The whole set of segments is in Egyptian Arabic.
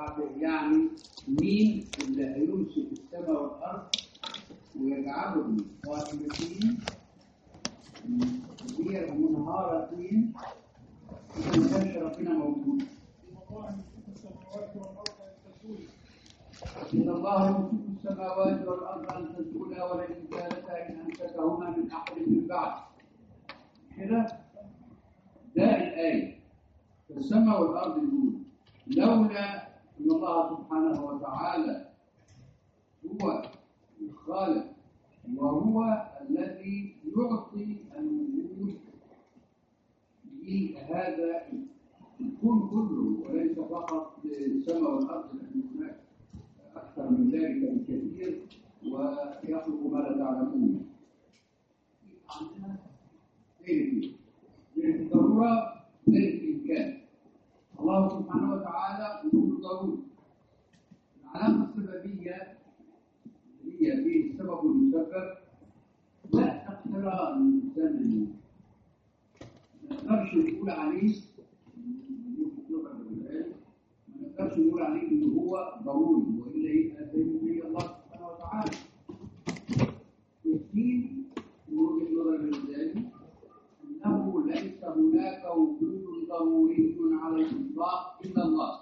بعد يعني مين اللي هيمسك السماء والارض ويجعلهم قائمتين هي منهارتين اذا ما كانش ربنا موجود إن الله يمسك السماوات والأرض أن تزولا ولئن كانتا إن أمسكهما من أحد من بعد كده ده الآية السماء والأرض يقول لولا أن الله سبحانه وتعالى هو الخالق وهو الذي يعطي الوجود لهذا الكون كله وليس فقط للسماء والأرض لأن هناك أكثر من ذلك بكثير ويخلق ما لا تعلمون عندنا غير غير الضرورة غير الإمكان الله سبحانه وتعالى وجود ضروري العلامة السببية هي فيه السبب والمسبب لا اقتران زمني ما نقدرش نقول عليه ما نقدرش نقول عليه انه هو ضروري والا يبقى زي ما هي الله سبحانه وتعالى الدين من وجهه نظر الغزالي انه ليس هناك وجود ضروري على الاطلاق الا الله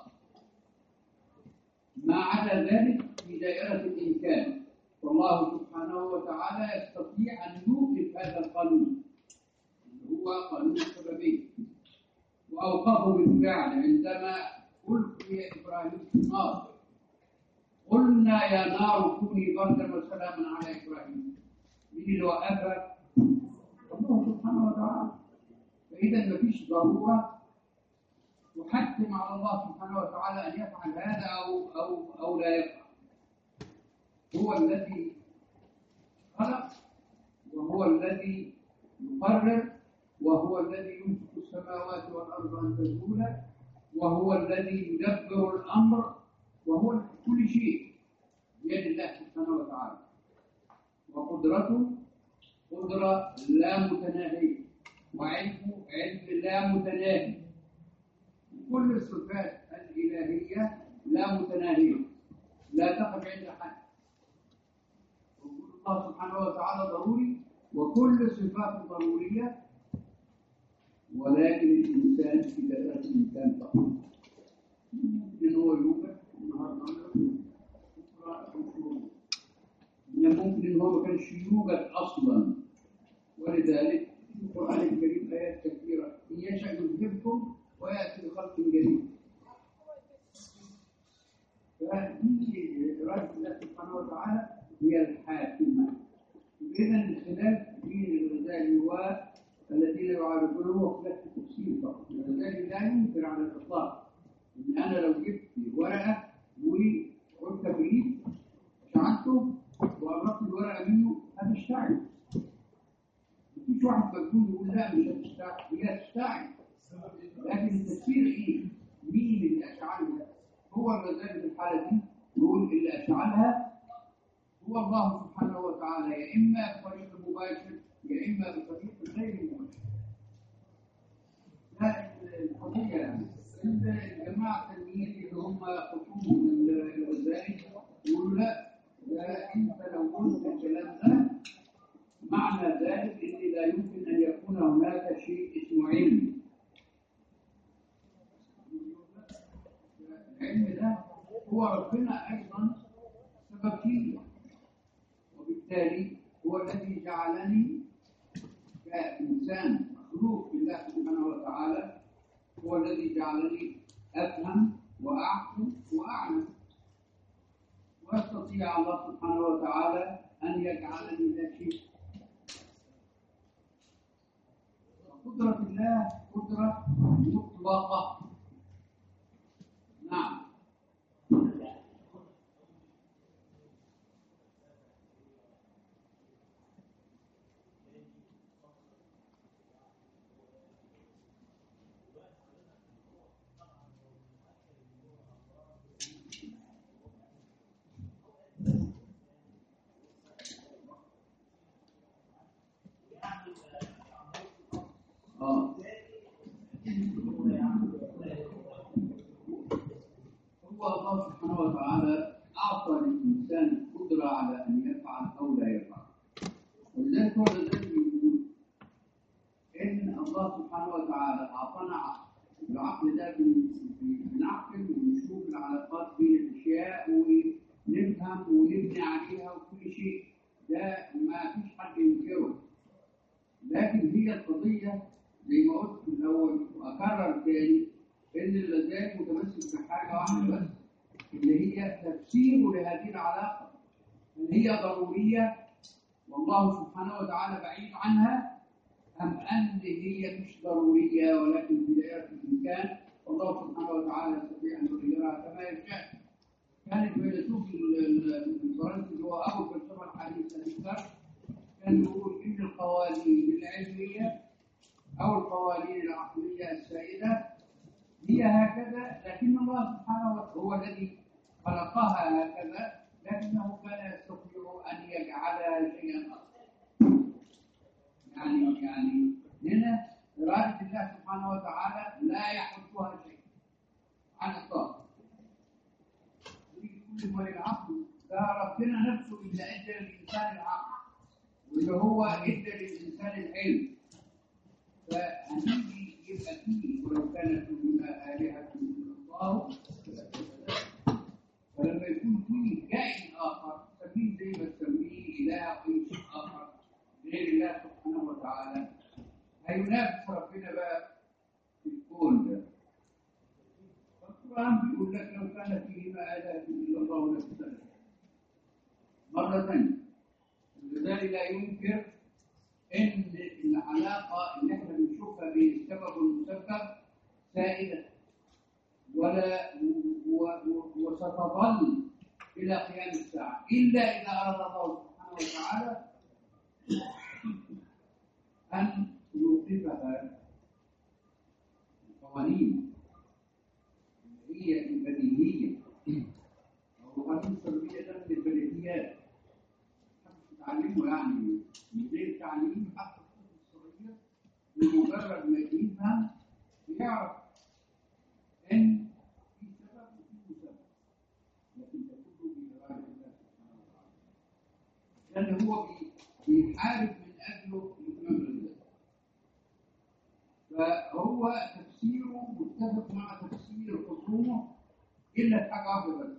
ما عدا ذلك في دائره الامكان والله سبحانه وتعالى يستطيع ان يوقف هذا القانون هو قانون السببيه واوقفه بالفعل عندما ألقي إبراهيم في النار قلنا يا نار كوني بردا وسلاما على إبراهيم مين اللي وقفها؟ الله سبحانه وتعالى فإذا ما فيش ضرورة تحتم على الله سبحانه وتعالى أن يفعل هذا أو أو أو لا يفعل هو الذي خلق وهو الذي يقرر وهو الذي يمسك السماوات والأرض أن تزولا وهو الذي يدبر الامر وهو كل شيء بيد الله سبحانه وتعالى وقدرته قدره لا متناهيه وعلمه علم لا متناهي كل الصفات الالهيه لا متناهيه لا تقف عند حد وجود الله سبحانه وتعالى ضروري وكل صفاته ضروريه ولكن الإنسان في دائرة الإمكان فقط ممكن هو يوجد النهارده من ممكن إن هو ما كانش يوجد أصلا ولذلك في القرآن الكريم آيات كثيرة إن يشأ يذهبكم ويأتي بخلق جديد فهذه إرادة الله سبحانه وتعالى هي الحاكمة إذا الخلاف بين الغزالي و الذين يعارضونه هو خلاف التفسير فقط ولذلك لا ينكر على الاطلاق ان انا لو جبت ورقه وقلت بريد شعلته وقربت الورقه منه هتشتعل مفيش واحد مجنون يقول لا مش هتشتعل هي هتشتعل لكن التفسير ايه؟ مين اللي اشعلها؟ هو الغزالي في الحاله دي يقول اللي اشعلها هو الله سبحانه وتعالى يا اما بطريق مباشر يا اما بطريق غير مباشر لا القضيه يعني الجماعه التانيين اللي هم خصوم الغزالي يقولوا لا ده انت لو قلت الكلام ده معنى ذلك ان لا يمكن ان يكون هناك شيء اسمه علم العلم ده هو ربنا ايضا سبب فيه وبالتالي هو الذي جعلني كإنسان مخلوق لله سبحانه وتعالى هو الذي جعلني أفهم وأعقل وأعلم ويستطيع الله سبحانه وتعالى أن يجعلني ذا شيء قدرة الله قدرة مطلقة نعم اه الله سبحانه وتعالى أعطى للإنسان قدرة على أن يفعل أو لا يفعل ولذلك هو الذي يقول إن الله سبحانه وتعالى أعطانا عقل العقل ده بن- بنعقل ونشوف العلاقات بين الأشياء ونفهم ونبني عليها وكل شيء ده ما فيش حد ينكره لكن هي القضية زي ما قلت في الأول وأكرر تاني إن اللذات متمسك بحاجة واحدة بس اللي هي تفسيره لهذه العلاقة هل هي ضرورية والله سبحانه وتعالى بعيد عنها أم أن هي مش ضرورية ولكن في دائرة الإمكان والله سبحانه وتعالى يستطيع أن يغيرها كما يشاء كان الفيلسوف ال- ال- الفرنسي اللي هو أبو الفلسفة الحديثة ديكارت كان يقول إن القوانين العلمية أو القوانين العقلية السائدة هي هكذا لكن الله سبحانه وتعالى هو الذي خلقها هكذا لكنه كان يستطيع أن يجعلها شيئا آخر يعني يعني هنا إرادة الله سبحانه وتعالى لا يحدها شيء عن الطاقة كل ما العقل ده ربنا نفسه اللي ادى للانسان العقل واللي هو ادى للانسان العلم فهنيجي يبقى فيه ولو كانت فيهما آلهة إلا الله فلما يكون فيه كائن آخر سميه زي ما تسميه إله أو أي شيء آخر غير الله سبحانه وتعالى هينافس ربنا بقى في الكون ده القرآن بيقول لك لو كان فيهما آلهة إلا الله لفسدتا مرة ثانية الغزالي لا ينكر ان العلاقه اللي احنا بنشوفها بين السبب والمسبب سائده ولا و- و- وستظل الى قيام الساعه الا اذا اراد الله سبحانه وتعالى ان يوقفها القوانين اللي هي البديهيه او القوانين السلبيه ده من البديهيات تعليمه يعني من غير تعليم حتى الطفل الصغير بمجرد ما يفهم يعرف ان في سبب وفي مسبب لكن ده كله بإرادة الله سبحانه وتعالى لأن هو بي- بيحارب من أجله الإتمام الرزق فهو تفسيره متفق مع تفسير خصومه إلا في حاجة واحدة بس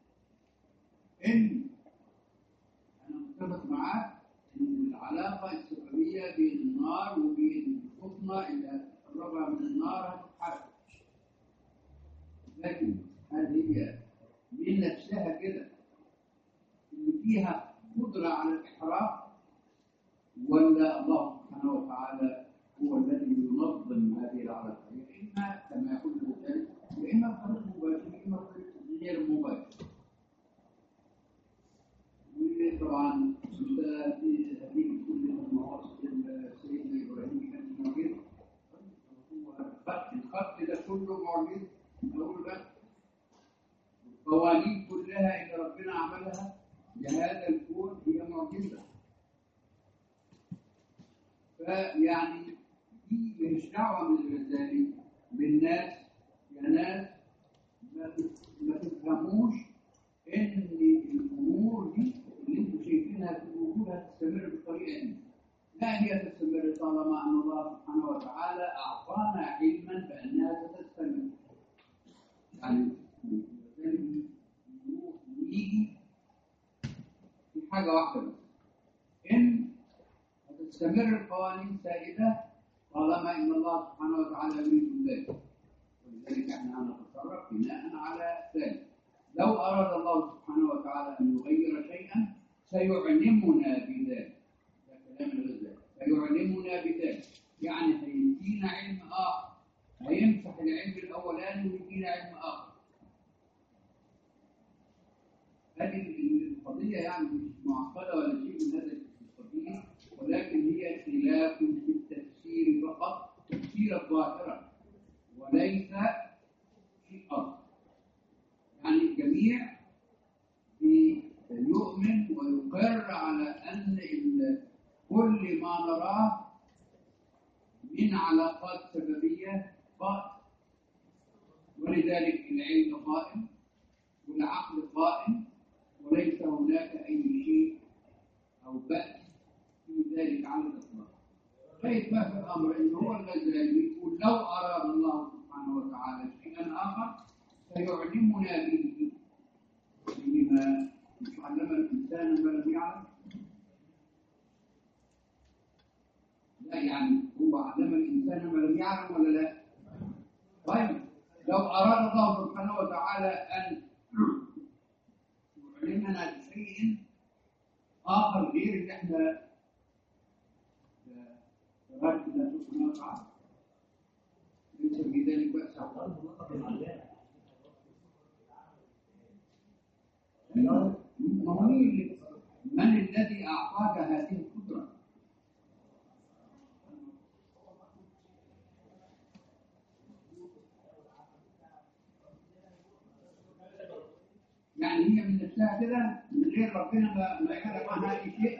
إن أنا متفق معاك إن العلاقة السببية بين النار وبين الفطنة اللي قربها من النار هتتحرك. لكن هل هي من نفسها كده اللي فيها قدرة على الإحراق ولا الله سبحانه وتعالى هو الذي ينظم هذه العلاقة يا إما كما يقول الرجال يا إما بطريق مباشر يا إما بطريق غير مباشر وطبعا انت في هذه كل المواقف سيدنا ابراهيم كان موجود هو الخط الخط ده كله موجود نقول ده القوانين كلها اللي ربنا عملها لهذا الكون هي معجزه فيعني دي مش دعوه من الغزالي بالناس يا ناس ما تف- ما تفهموش ان الامور دي اللي انتم شايفينها في الوجود هتستمر بالطريقه دي. لا هي تستمر طالما ان الله سبحانه وتعالى اعطانا علما بانها ستستمر. يعني الإنسان يروح ويجي في حاجه واحده بس. ان هتستمر القوانين سائده طالما ان الله سبحانه وتعالى يريد ذلك. ولذلك احنا هنتصرف بناء على ذلك. لو أراد الله سبحانه وتعالى أن يغير شيئا سيعلمنا بذلك ده كلام الغزالي سيعلمنا بذلك يعني هيدينا علم آخر هيمسح العلم الأولاني ويدينا علم آخر هذه القضية يعني مش معقدة ولا شيء من هذا القبيل ولكن هي خلاف في التفسير فقط تفسير الظاهرة وليس شيء آخر يعني الجميع بي- يؤمن ويقر على أن ال- كل ما نراه من علاقات سببية قائم ولذلك العلم قائم العقل قائم وليس هناك أي شيء أو بأس في ذلك على الإطلاق كيف في الأمر إن هو الغزالي يقول لو أراد الله سبحانه وتعالى شيئا آخر فيعلمنا به بما مش علم الإنسان ما لم يعلم لا يعني هو علم الإنسان ما لم يعلم ولا لا؟ طيب لو أراد الله سبحانه وتعالى أن يعلمنا بشيء آخر غير اللي احنا درجة الله سبحانه وتعالى ليس في ذلك بأس ما هو مين اللي- من الذي أعطاك هذه القدرة؟ يعني هي من نفسها كده من غير ربنا ما ما يعلم عنها اي شيء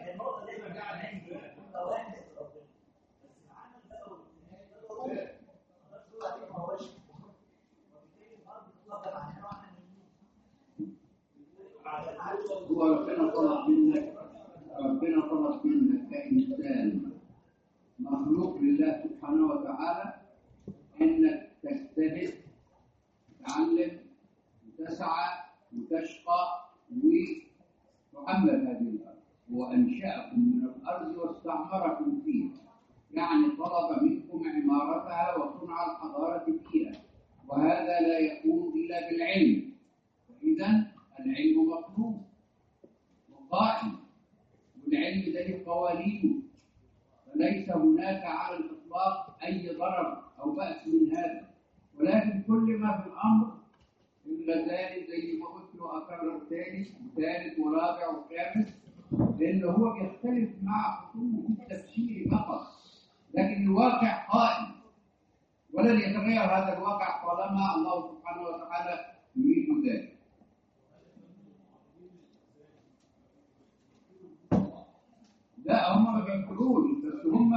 هو ربنا طلب منك ربنا طلب منك كإنسان مخلوق لله سبحانه وتعالى انك تجتهد تتعلم وتسعى وتشقى وتعمل هذه الارض وانشاكم من الارض واستعمركم فيها يعني طلب منكم عمارتها وصنع الحضاره فيها وهذا لا يكون الا بالعلم فاذا العلم مطلوب وقائم والعلم له قوانين فليس هناك على الاطلاق اي ضرر او باس من هذا ولكن كل ما في الامر الغزالي زي ما قلت له اكرر ثاني وثالث ورابع وخامس لان هو بيختلف مع خصومه في التفسير فقط لكن الواقع قائم ولن يتغير هذا الواقع طالما الله سبحانه وتعالى يريد ذلك لا هم ما بينكروش بس هم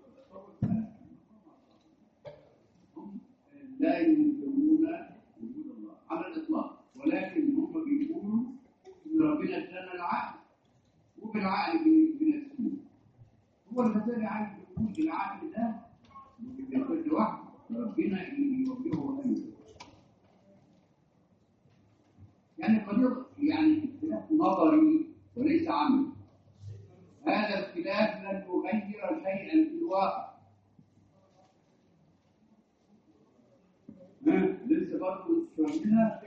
هم لا ينكرون وجود الله على الاطلاق ولكن هم بيقولوا ان ربنا ادانا العقل وبالعقل بن- بنسلوه هو الغزالي عايز يقول العقل ده بيكون لوحده ربنا يوجهه ايضا يعني قضيه يعني اختلاف نظري وليس عملي هذا الخلاف لن يغير شيئا في الواقع ها لسه برضه مش فاهمينها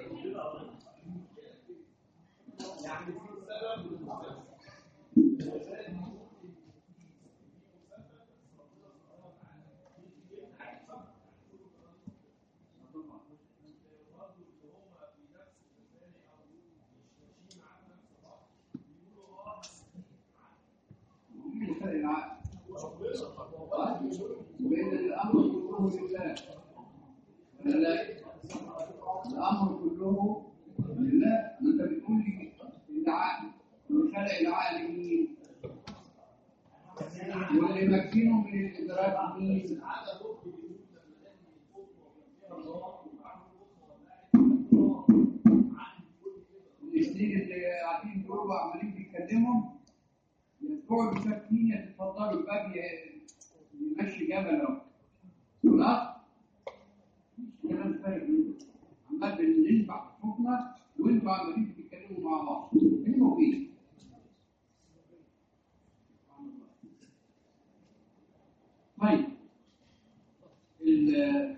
مين فرق العقل وبين الامر كله لله ولا لا الامر كله لله ما انت بتقول لي العقل من خلق العقل مين واللي مكنه من الادراك مين الاثنين اللي قاعدين دول وعمالين بيتكلموا يقعدوا ساكتين يتفضلوا الباب ي- يمشي جبل اهو خلاص مش كلام فارغ منه عمال بننفع حكمه وانتوا عمالين بتتكلموا مع بعض انتوا ايه؟ طيب ال-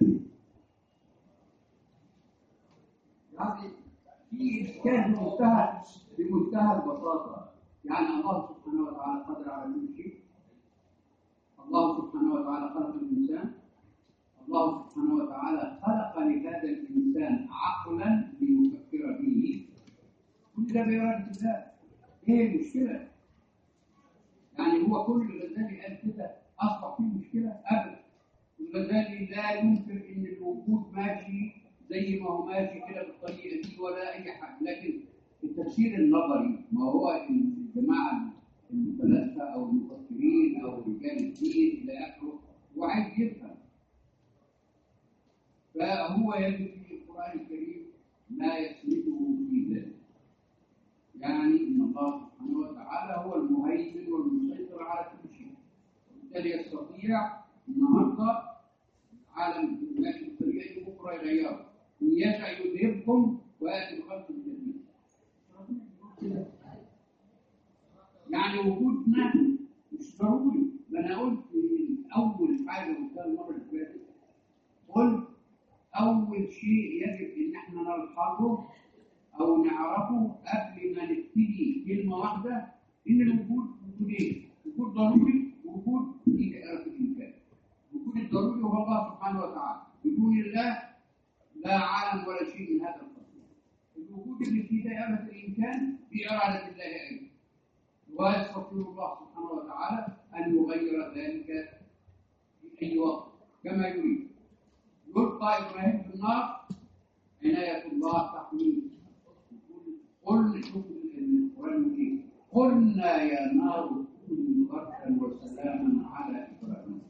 يعني في إشكال بمنتهى بمنتهى البساطة يعني الله سبحانه وتعالى قادر على كل شيء الله سبحانه وتعالى خلق الإنسان الله سبحانه وتعالى خلق لهذا الإنسان عقلا ليفكر به كل ده بإرادة الله إيه المشكلة؟ يعني هو كل الغزالي قال كده أصبح فيه مشكلة أبدا الغزالي لا ينكر إن الوجود ماشي زي ما هو ماشي كده بالطريقة دي ولا أي حاجة لكن التفسير النظري ما هو الجماعة الفلاسفة أو المفكرين أو رجال الدين إلى آخره هو عايز يفهم فهو يجد في القرآن الكريم ما يسنده في الذي هو المسيطر على كل شيء وبالتالي يستطيع النهارده العالم ماشي بالطريقه دي بكره يغيره ان يشاء يذهبكم وياتي بخلق جديد يعني وجودنا مش ضروري ما انا قلت اول حاجه قلتها المره اللي فاتت قلت اول شيء يجب ان احنا نلحظه او نعرفه قبل ما نبتدي كلمه واحده ان الوجود وجودين وجود ضروري ووجود في دائره الامكان الوجود الضروري هو الله سبحانه وتعالى بدون الله لا عالم ولا شيء من هذا القبيل الوجود اللي في دائره الامكان باراده الله ايضا ويستطيع الله سبحانه وتعالى ان يغير ذلك في اي وقت كما يريد يلقى ابراهيم في النار عنايه الله تحميه قل شوف القران المجيد قلنا يا نار كوني بردا وسلاما على ابراهيم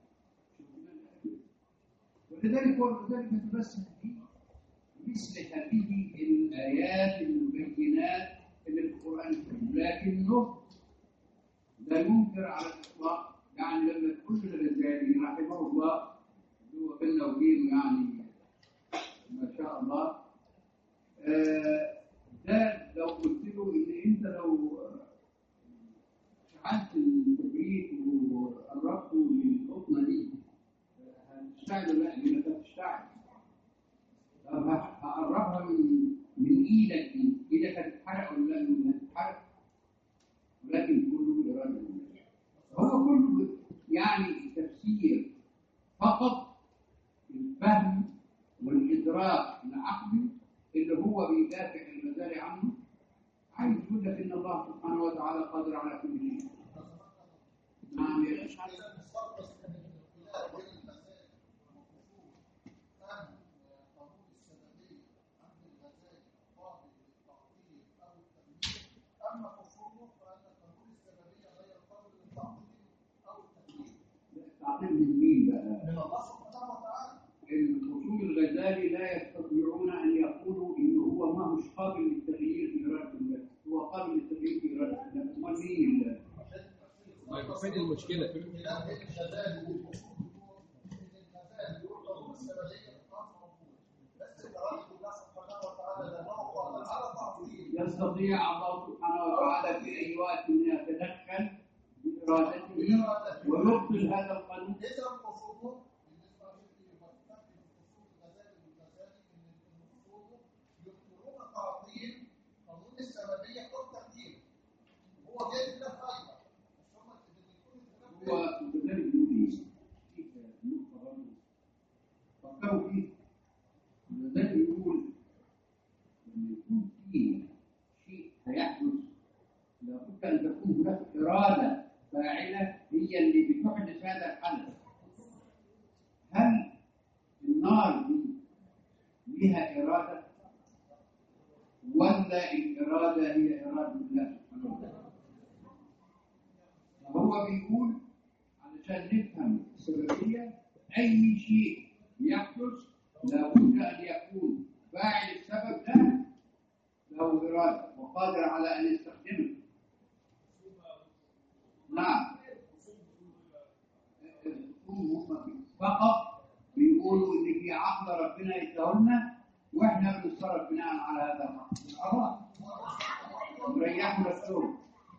ولذلك ولذلك نتمسك به مثل هذه الايات المبينات اللي في القران الكريم لكنه لا ينكر على الاطلاق يعني لما كل الغزالي رحمه الله هو بيننا وبينه يعني ما شاء الله آه ده لو قلت له ان انت لو شعلت الكبريت وقربته للقطنه دي هتشتعل ولا لا؟ هي ما هتشتعل طب هقربها من من ايدك دي ايدك هتتحرق ولا لا؟ هتتحرق ولكن كله اراده الله هو كله يعني تفسير فقط الفهم والادراك العقلي اللي هو بيدافع المزارع عنه عايز يقول لك ان الله سبحانه وتعالى قادر على كل شيء نعم يا شيخ تعطيل من مين بقى؟ الأصول الغزالي لا يستطيعون أن يقولوا إن هو ما مش قابل للتغيير في إرادة الله، هو قابل للتغيير في إرادة الله، أمال مين اللي- طيب فين المشكلة؟ يستطيع الله سبحانه وتعالى في أي وقت أن يتدخل بإرادته ويبطل هذا القانون هو وكذلك بيقول إيه؟ في نقطة برضه فكروا فيه وكذلك بيقول لما يكون في شيء هيحدث لابد ان تكون هناك اراده فاعله هي اللي بتحدث هذا الحدث هل النار دي لها اراده ولا الاراده هي اراده الله سبحانه وتعالى فهو بيقول علشان نفهم السببيه اي شيء يحدث لابد ان يكون فاعل السبب ده له إرادة وقادر على أن يستخدمه نعم هم فقط بيقولوا إن في عقل ربنا يديهولنا وإحنا بنتصرف بناء على هذا العقل الله مريحوا نفسهم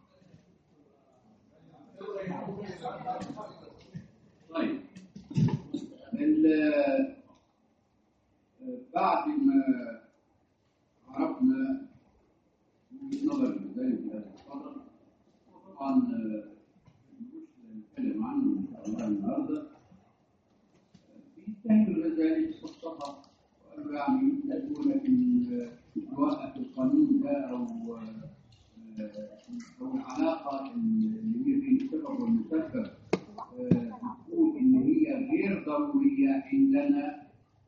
طيب ال- بعد ما عرفنا وجهة نظر ذلك في هذا القدر وطبعا آه، مش نتكلم عنه ان شاء الله النهارده بيتهم الغزالي بصفصفه وقال له يعني يقول لك ان توقف القانون ده او آه، او العلاقه اللي هي بين السبب والمسبب آه، بتقول ان هي غير ضروريه عندنا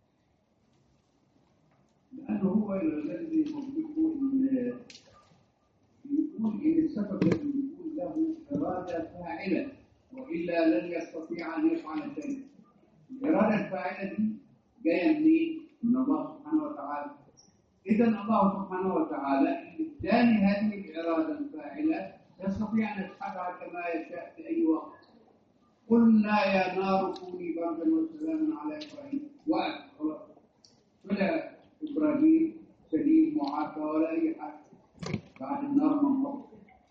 لأنه هو الذي يقول إن يقول إن السبب الذي يكون له إرادة فاعلة وإلا لن يستطيع أن يفعل شيء. الإرادة الفاعلة دي جاية منين؟ من الله سبحانه وتعالى. إذا الله سبحانه وتعالى اداني هذه الإرادة الفاعلة يستطيع أن يسحبها كما يشاء في أي وقت قلنا يا نار كوني بردا وسلاما على إبراهيم وقت خلاص ولا إبراهيم سليم معافى ولا أي حاجة بعد النار منقبض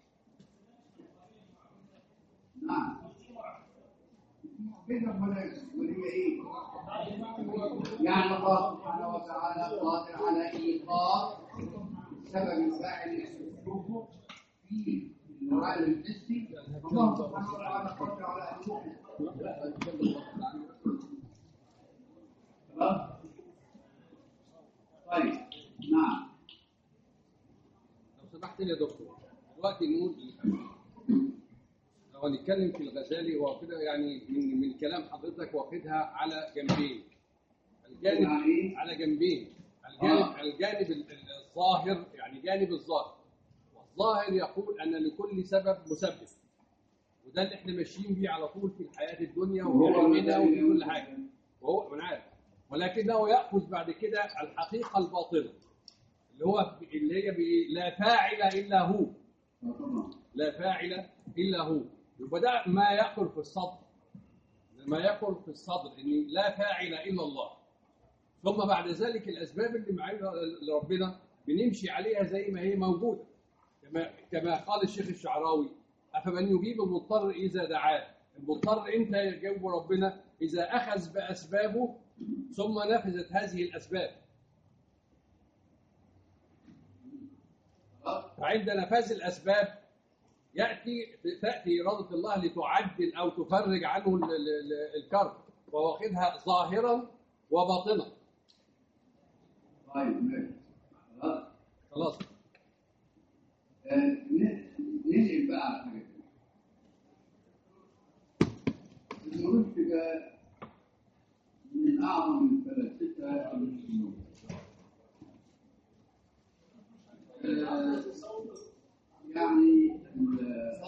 نعم كده ولا ولا ايه يعني الله سبحانه وتعالى قادر على ايقاف سبب الفاعل يشوفه في العالم الحسي الله سبحانه وتعالى قادر على ان يوقف خلاص طيب نعم لو سمحت لي يا دكتور دلوقتي نقول لو هنتكلم في الغزالي هو كده يعني من من كلام حضرتك واخدها على جنبين الجانب يعني إيه؟ على جنبين الجانب آه. الجانب ال- ال- الظاهر يعني جانب الظاهر والظاهر يقول ان لكل سبب مسبب وده اللي احنا ماشيين بيه على طول في الحياه الدنيا وفي وهو علمنا وفي الذي- كل حاجه وهو انا عارف ولكنه ياخذ بعد كده الحقيقه الباطنه اللي هو اللي هي بي- لا فاعل الا هو طبعا لا فاعل الا هو يبقى ده ما يقر في الصدر ما يقر في الصدر ان لا فاعل الا الله ثم بعد ذلك الاسباب اللي معانا لربنا بنمشي عليها زي ما هي موجوده كما كما قال الشيخ الشعراوي افمن يجيب المضطر اذا دعاه المضطر امتى يجيب ربنا اذا اخذ باسبابه ثم نفذت هذه الاسباب خلاص فعند نفاذ الاسباب ياتي تاتي اراده الله لتعدل او تفرج عنه ال- ال- ال- الكرب وواخدها ظاهرا وباطنا طيب ماشي خلاص خلاص آه، ن- ننقل بقى على حاجه تانية. ابن رشد ده من اعظم الفلاسفه المسلمين آه، يعني ال-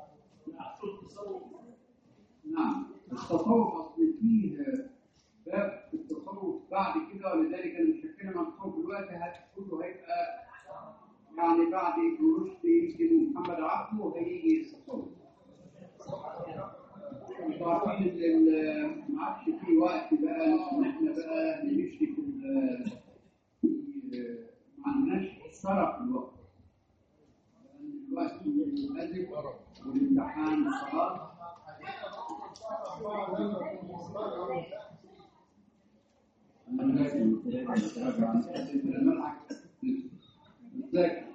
نعم التصوف اصل فيه باب في التصوف بعد كده ولذلك انا مش هتكلم عن التصوف دلوقتي هت- كله هيبقى يعني بعد ابن رشد يمكن محمد عبده هيجي التصوف انتوا عارفين ان ال- ما عادش في وقت بقى ان احنا بقى نمشي في ال- في- ما عندناش شرف الوقت لأن الوقت أزف والامتحان خلاص أنا لازم أتراجع عن أسئلة المنهج بالذات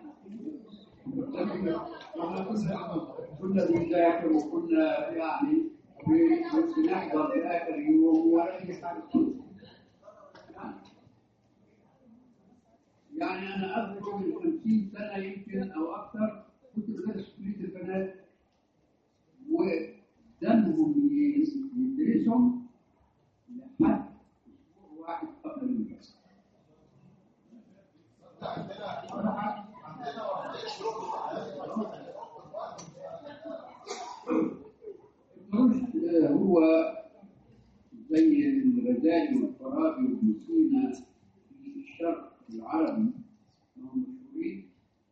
كنا بنذاكر وكنا يعني ب- بنحضر في اخر يوم ولا اي حاجه يعني انا اذكر من 50 سنه يمكن او اكثر كنت بدرس في كليه البنات ودمهم يدرسهم لحد اسبوع واحد قبل المدرسه رشد هو زي الغزالي والفارابي وابن سينا في الشرق العربي هم مشهورين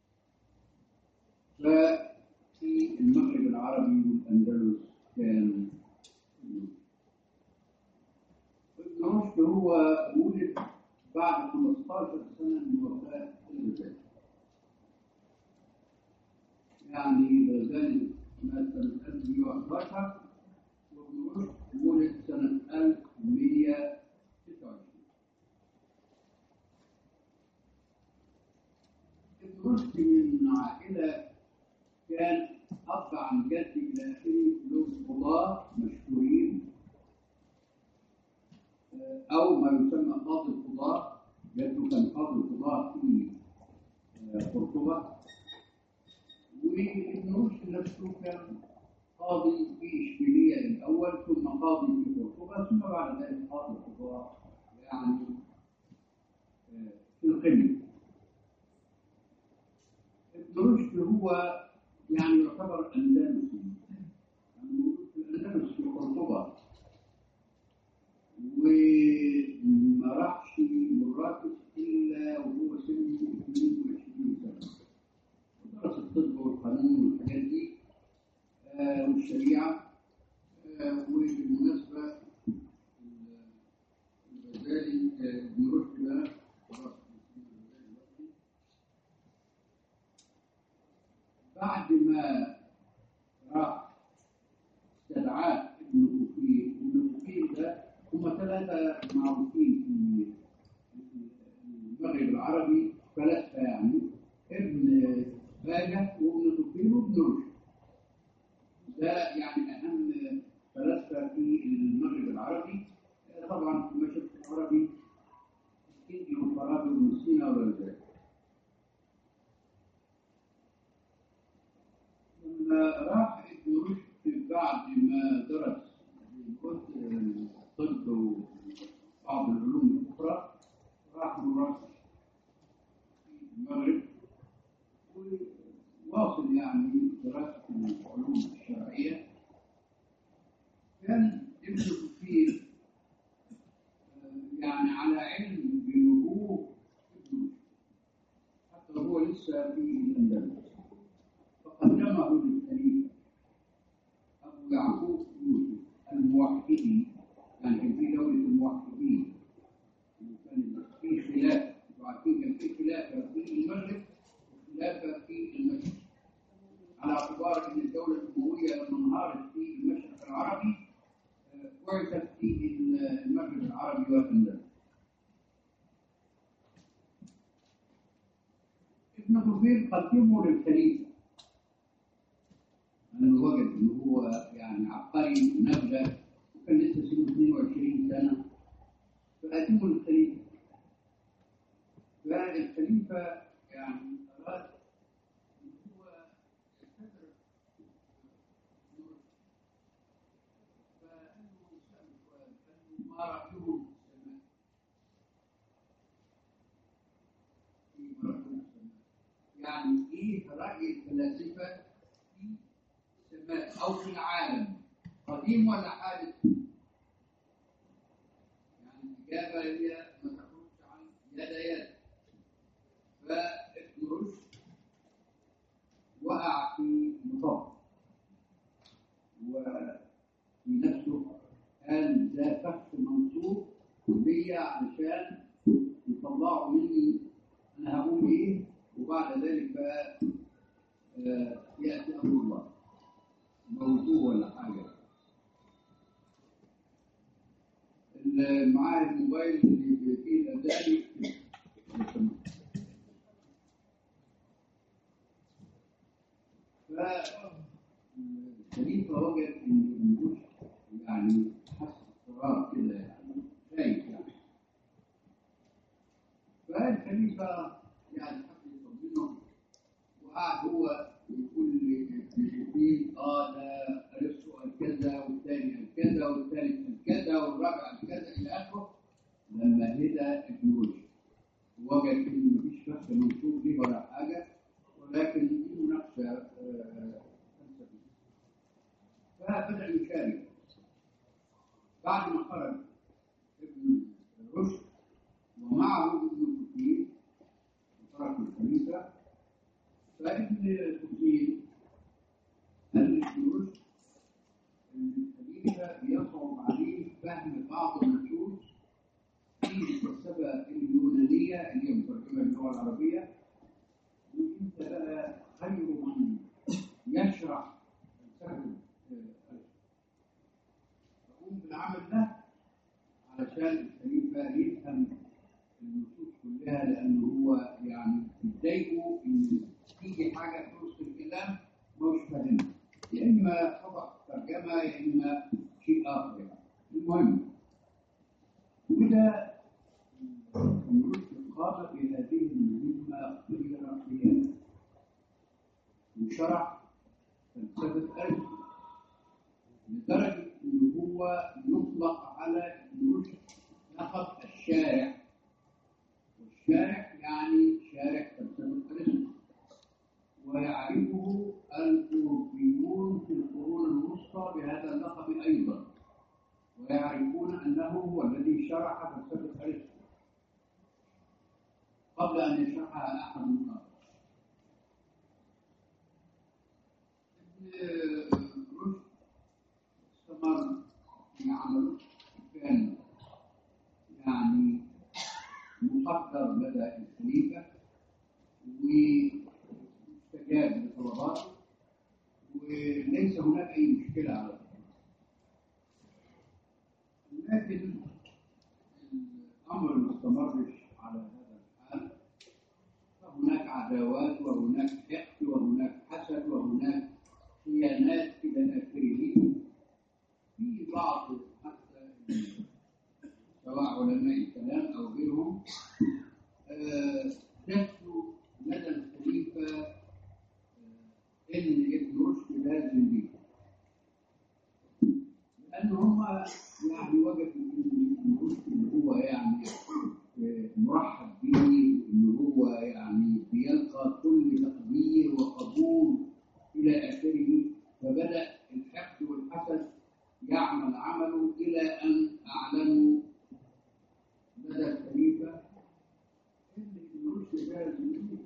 ففي المغرب العربي والاندلس كان ابن رشد هو ولد بعد 15 سنه من وفاه الغزالي يعني الغزالي مات سنة 1111 وابن رشد ولد سنة 1126 ابن رشد من عائلة كان أب عن جد إلى آخره له قضاة مشهورين آه، أو ما يسمى قاضي القضاة جده كان قاضي القضاة في آه، قرطبة وابن رشد نفسه كان قاضي في اشبيليه الاول ثم قاضي في قرطبه ثم بعد ذلك قاضي القضاء يعني آه، في القمه ابن رشد هو يعني يعتبر اندلسي يعني مولود في الاندلس في قرطبه وما راحش مراكز الا وهو سنه 22 سنه درس الطب والقانون والحاجات دي الشريعة آه، وبالمناسبة الغزالي آه، ابن رشد ده خلاص بعد ما راح استدعاه ابن كثير ابن كثير ده هم ثلاثة معروفين في المغرب العربي فلاسفة يعني ابن باجة وابن كثير وابن رشد ده يعني أهم فلاسفة في المغرب العربي طبعا في المشرق العربي الهندي والفارابي وابن سينا وغير ذلك لما راح ابن رشد بعد ما درس قلت الطب وبعض العلوم الأخرى راح مراكش في المغرب وواصل يعني دراسة العلوم الشرعية كان ابن كثير يعني على علم بنبوغ ابن رشد حتى هو لسه في الأندلس فقدمه للخليفة أبو يعقوب يوسف الموحدي يعني كان في دولة الموحدين وكان في خلاف وعارفين كان في خلافة في المغرب وخلافة في المشرق على اعتبار أن الدولة الأموية لما انهارت في المشرق العربي آه، بعثت في المغرب العربي والأندلس ابن كثير قدمه للخليفة أنا وجد إن هو يعني عبقري نبذة وكان لسه سنه 22 سنة فقدمه للخليفة فالخليفة يعني أراد إن هو يستدرك فقال له سأل سؤال قال له ما رأيه في السماء؟ في ما رأيه في السماء يعني إيه رأي الفلاسفة في السماء أو في العالم قديم ولا حادث؟ يعني الإجابة هي ما تخرجش عن يد يد فابن رشد وقع في مطب وفي نفسه قال ده فخ منصوب ليا علشان يطلعوا مني انا هقول ايه وبعد ذلك بقى آه، ياتي امر الله موضوع ولا حاجه اللي معاه الموبايل اللي فيه الاذان فالخليفه وجد ان ابن رشد يعني حس اضطراب كده يعني خايف يعني فالخليفه يعني حب يطمنه وقعد هو يقول للمشركين اه ده ارسطو قال كذا والثاني قال كذا والثالث قال كذا والرابع قال كذا الى اخره لما هدى ابن رشد وجد ان مفيش فخ منصوب ليه ولا حاجه ولكن في مناقشه آه، فلسفيه فبدا يشارك بعد ما خرج ابن رشد ومعه ابن كثير وترك الخليفه فابن كثير قال لابن رشد ان الخليفه بيصعب عليه فهم بعض النصوص في الفلسفه اليونانيه اللي هي مترجمه للغه العربيه وانت بقى خير من يشرح فلسفه آه، فقوم بالعمل ده علشان الخليفه يفهم النصوص كلها لانه هو يعني بيضايقه ان تيجي حاجه في وسط الكلام مش فاهمها يا اما خطا ترجمه يا اما شيء اخر يعني المهم وده الرشد قام بهذه المهمه غير قيام وشرح فلسفه ارسطو لدرجه ان هو يطلق على ابن رشد لقب الشارع والشارع يعني شارع فلسفه ارسطو ويعرفه الأوروبيون في القرون الوسطى بهذا اللقب أيضا ويعرفون أنه هو الذي شرح فلسفة أرسطو قبل أن يشرحها أحد آخر ابن رشد مقدر لدى الخليفة واستجاب لطلباته وليس هناك أي مشكلة على الأرض لكن الأمر ما استمرش على هذا الحال فهناك عداوات وهناك حقد وهناك حسد وهناك خيانات إلى آخره في بعض حتى سواء علماء الكلام أو غيرهم آه، دسوا لدى الخليفة آه، إن ابن رشد لازم بيه لأن هم يعني وجدوا إن ابن رشد اللي هو يعني آه، مرحب به إن هو يعني بيلقى كل تقدير وقبول إلى آخره فبدأ الحقد والحسد يعمل عمله إلى أن أعلنوا لدى الخليفة إن ابن رشد لازم بيه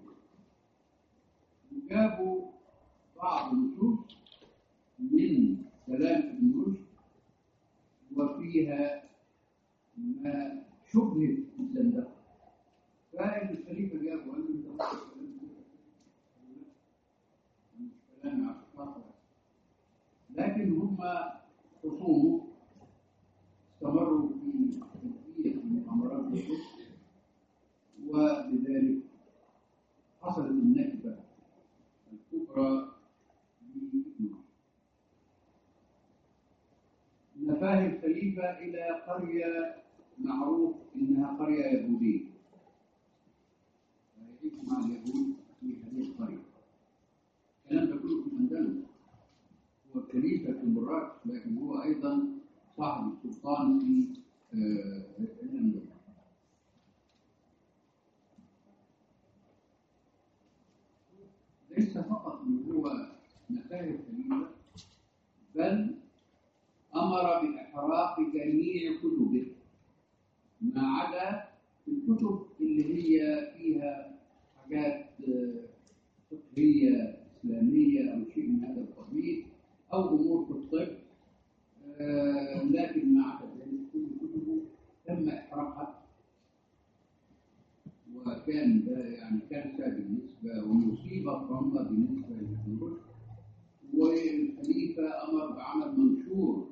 وجابوا بعض النصوص من كلام ابن رشد وفيها ما شبه الزندقة فالخليفة جاب وقال له ده مش كلام عقل لكن هم خصومه استمروا في تنفيذ مؤامرات الكفر وبذلك حصلت النكبة الكبرى لابن نفاه الخليفة إلى قرية معروف إنها قرية يهودية يعيش مع اليهود في هذه القرية الكلام ده كله في الأندلس هو خليفة في مراكش لكن هو أيضا صاحب السلطان في آه، الأندلس ليس فقط ان هو نفاه الخليفه بل امر باحراق جميع كتبه ما عدا الكتب اللي هي فيها حاجات آه، فقهيه اسلاميه او شيء من هذا القبيل او امور في الطب آه، لكن ما عدا ذلك كل كتبه تم احراقها وكان ده يعني كارثه بالنسبه ومصيبه طامه بالنسبه لابن رشد والخليفه امر بعمل منشور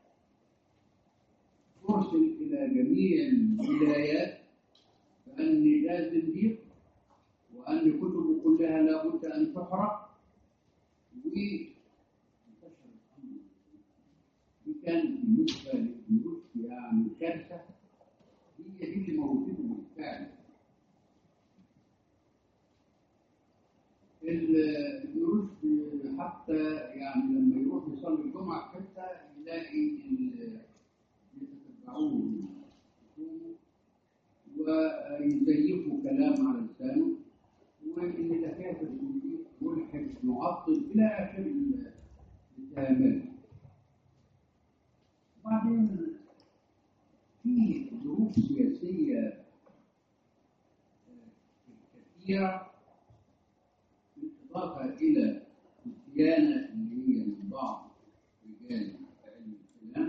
ارسل الى جميع الولايات بان ده زنديق وان كتبه كلها لابد ان تحرق وانتشر الامر دي كان بالنسبه لابن رشد يعني كارثه هي دي اللي موجوده بالفعل ال- ابن رشد حتى يعني لما يروح يصلي الجمعة في حتة يلاقي ال- يتتبعوه ويزيفوا كلام على لسانه وإن ده كافر زنديق ملحد معطل إلى آخر ال- الاتهامات. وبعدين في ظروف سياسية آه، كثيرة بالإضافة إلى الديانة اللي هي من بعض رجال علم الكلام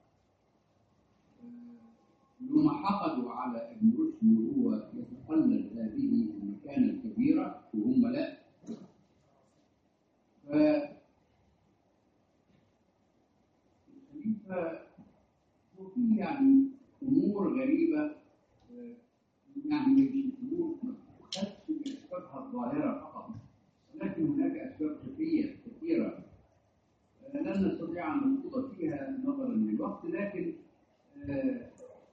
آه، اللي هم حقدوا على ابن رشد وهو يتقلد هذه المكانة الكبيرة وهم لا ف الخليفة هو في يعني أمور غريبة آه، يعني مش أمور ما تخصش بأسبابها الظاهرة فقط ولكن هناك أسباب خفية كثيرة آه، لن نستطيع أن نخوض فيها نظرا للوقت لكن آه،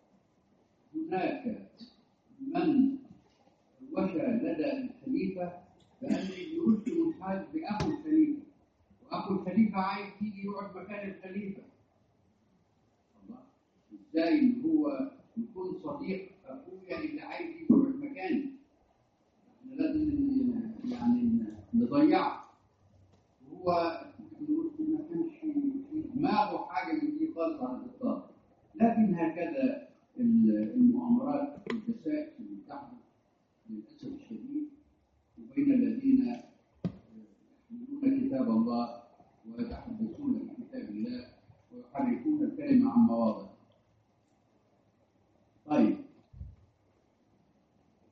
هناك من وشى لدى الخليفة بأن ابن رشد منحاز بأخو الخليفة وأخو الخليفة عايز يجي يقعد مكان الخليفة الله ازاي ان هو يكون صديق اخويا اللي عايز يقعد مكاني احنا لازم ن- يعني ن- نضيعه وهو ابن رشد ما كانش في دماغه حاجه من دي خالص على الاطلاق لكن هكذا ال- المؤامرات والدسائس اللي بتحدث للاسف الشديد وبين الذين يحملون كتاب الله ويتحدثون بكتاب الله ويحرفون الكلمه عن مواضع طيب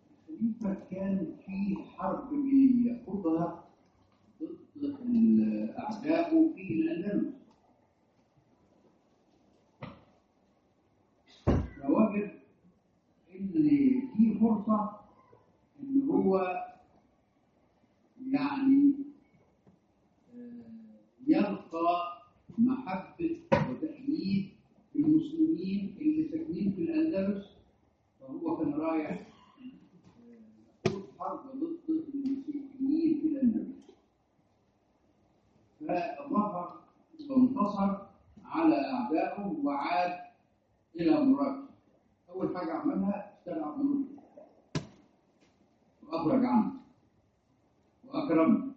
كان في حرب بيخوضها ضد الأعداء في الأندلس فوجد إن في فرصة إن هو يعني آه، يلقى محبة وتأييد المسلمين اللي ساكنين في الأندلس فهو كان رايح آه، يخوض حرب ضد المسيحيين في الأندلس فظهر وانتصر على أعدائه وعاد إلى مراكش أول حاجة عملها استدعى ملوك وأخرج عنه وأكرمه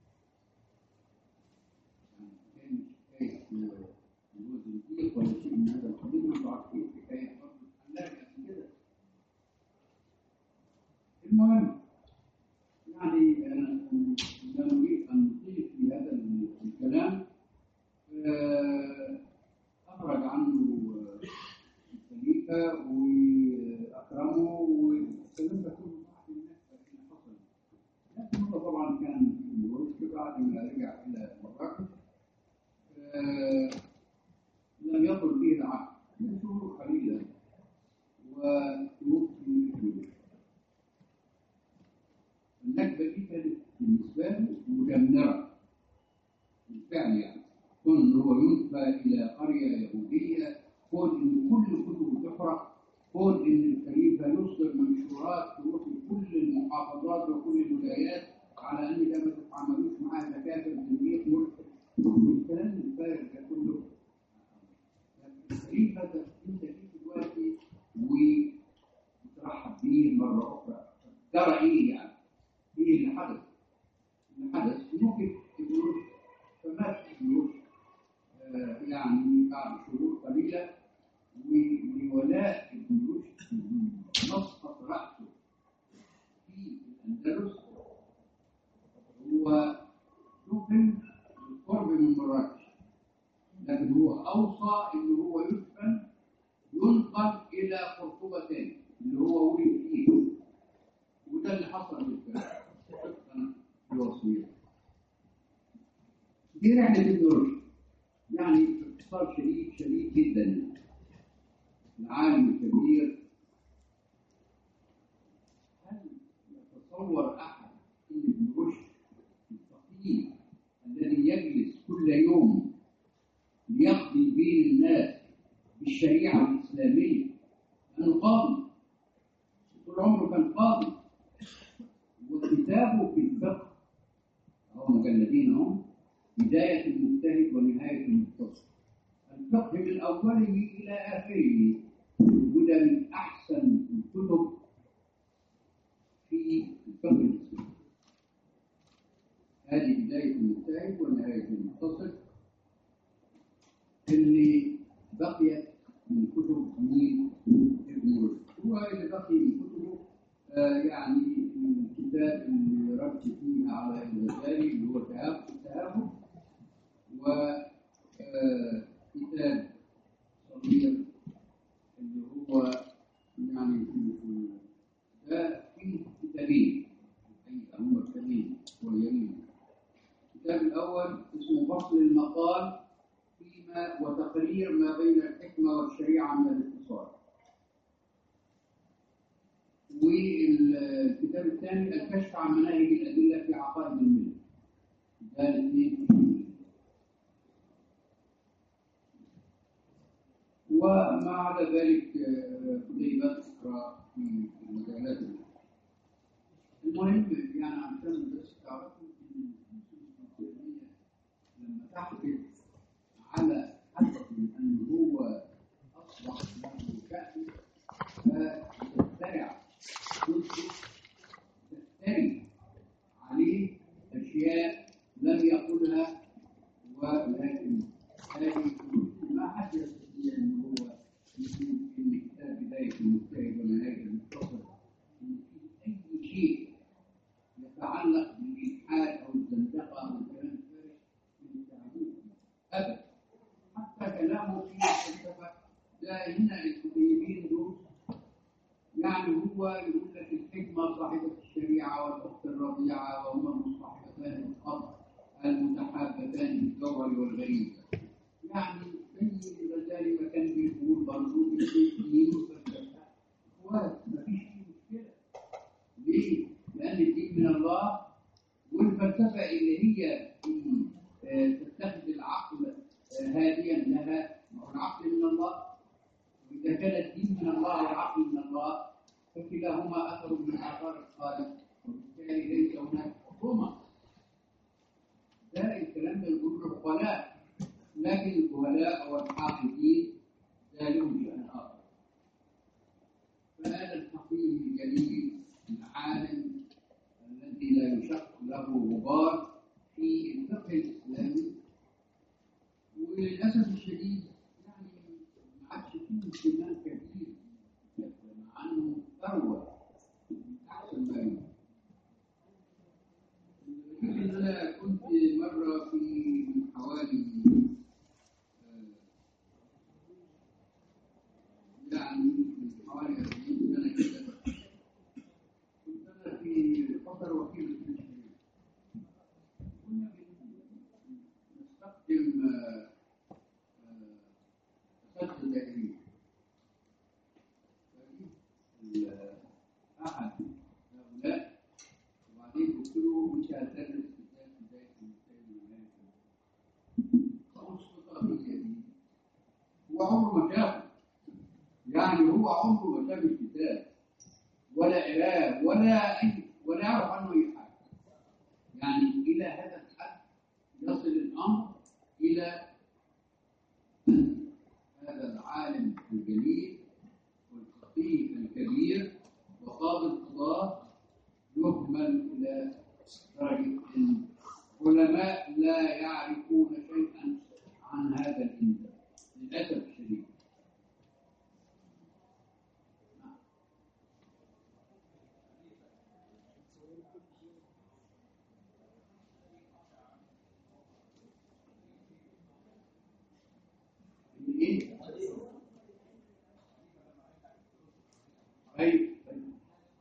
يعني كان حكاية جوز الدقيق ولا شيء من هذا القبيل انتوا عارفين حكاية برضه الحلاج قبل كده المهم يعني أنا لا نريد أن نطيل في هذا الكلام آه، أخرج عنه آه، الخليفة وأكرمه والكلام ده كله بعد الناس اللي حصل لكن هو طبعا كان في الوقت بعد ما رجع إلى مراكش آه، لم يطل به العهد من شهور قليلة وتوفي في النكبة دي كانت بالنسبة له مدمرة بالفعل يعني كون إن هو ينفى إلى قرية يهودية كون إن كل كتبه تحرق كون إن الخليفة يصدر منشورات تروح لكل المحافظات وكل الولايات على أن ده ما تتعاملوش معاه دكاترة زنديق ملحد الكلام الفارغ ده كله الخليفة ده أنت جيت دلوقتي وترحب بيه مرة أخرى جرى إيه يعني؟ ايه اللي حدث؟ اللي حدث ممكن ابن رشد فمات ابن رشد آه، يعني بعد شهور قليله و- وولاء ابن رشد مسقط راسه في الاندلس هو دفن بالقرب من مراكش لكن هو اوصى ان هو يدفن ينقل الى قرطبه تاني اللي هو ولد فيه وده اللي حصل بالفعل الوصية دي رحلة ابن رشد يعني باختصار شديد شديد جدا العالم الكبير هل يتصور أحد أن ابن رشد الفقيه الذي يجلس كل يوم ليقضي بين الناس بالشريعة الإسلامية أنه قاضي طول عمره كان قاضي وكتابه في الفقه هو مجلدين هم بداية المجتهد ونهاية المقتصد الفقه من أوله إلى آخره وده من أحسن الكتب في الفقه الإسلامي هذه بداية المجتهد ونهاية المقتصد اللي بقيت من كتب مين ابن رشد هو اللي بقي من كتبه آه، يعني الكتاب اللي رد فيه على الغزالي اللي هو تهاب التهاب وكتاب صغير اللي هو يعني ده فيه كتابين الحقيقة هم كتابين صغيرين الكتاب الأول اسمه فصل المقال فيما وتقرير ما بين الحكمة والشريعة من الاتصال والكتاب الثاني الكشف عن مناهج الأدلة في عقائد الملة ده الاثنين وما عدا ذلك آه، كتيبات أخرى في المجالات الأخرى. المهم يعني عشان بس تعرفوا ان التنمية لما تحدث على حدث ان هو اصبح له شأن فتخترع تخترع عليه اشياء لم يقلها ولكن هذه ما حد يستطيع ان هو يقول ان كتاب بدايه المجتهد ونهايه المختصر ان في اي شيء يتعلق بالإلحاد أو الزندقة أو الكلام الفارغ من التعبير أبدا حتى كلامه في الفلسفة ده هنا الكتيبين دول يعني هو يقول لك الحكمة صاحبة الشريعة الإنسان الجوهري والغريب يعني زي الغزالي ما كان بيقول برضه الدين والفلسفة اخوات ما فيش فيه مشكلة ليه؟ لأن الدين من الله والفلسفة اللي هي آه، تتخذ العقل آه، هاديا لها ما هو العقل من الله وإذا كان الدين من الله والعقل من الله فكلاهما أثر من آثار الخالق وبالتالي ليس هناك حكومة ده الكلام ده يقول العقلاء لكن الجهلاء والحاقدين لا لهم شأن آخر فهذا الفقيه الجليل العالم الذي لا يشق له غبار في الفقه الإسلامي وللأسف الشديد يعني ما عادش فيه اهتمام كبير مع أنه ثروة من أحسن ما يمكن أنا كنت مرة في من حوالي آه، يعني من حوالي 40 سنة كده كنت أنا في قطر وكيل المستشفى كنا بن- نستخدم آه، آه، أساتذة دائرية فجيت ال- أحد هؤلاء وبعدين قلت له مش هتدرس كتاب بداية المثال ونهاية خلاص خطابية دي هو عمره ما شافه يعني هو عمره ما شاف الكتاب ولا قراه ولا أي ولا يعرف عنه أي حاجة يعني إلى هذا الحد يصل الأمر إلى أن هذا العالم الجليل والفقيه الكبير وقاضي القضاة يهمل إلى درجة أن علماء لا يعرفون شيئا عن هذا الإنسان للأسف الشديد إيه؟ طيب طيب.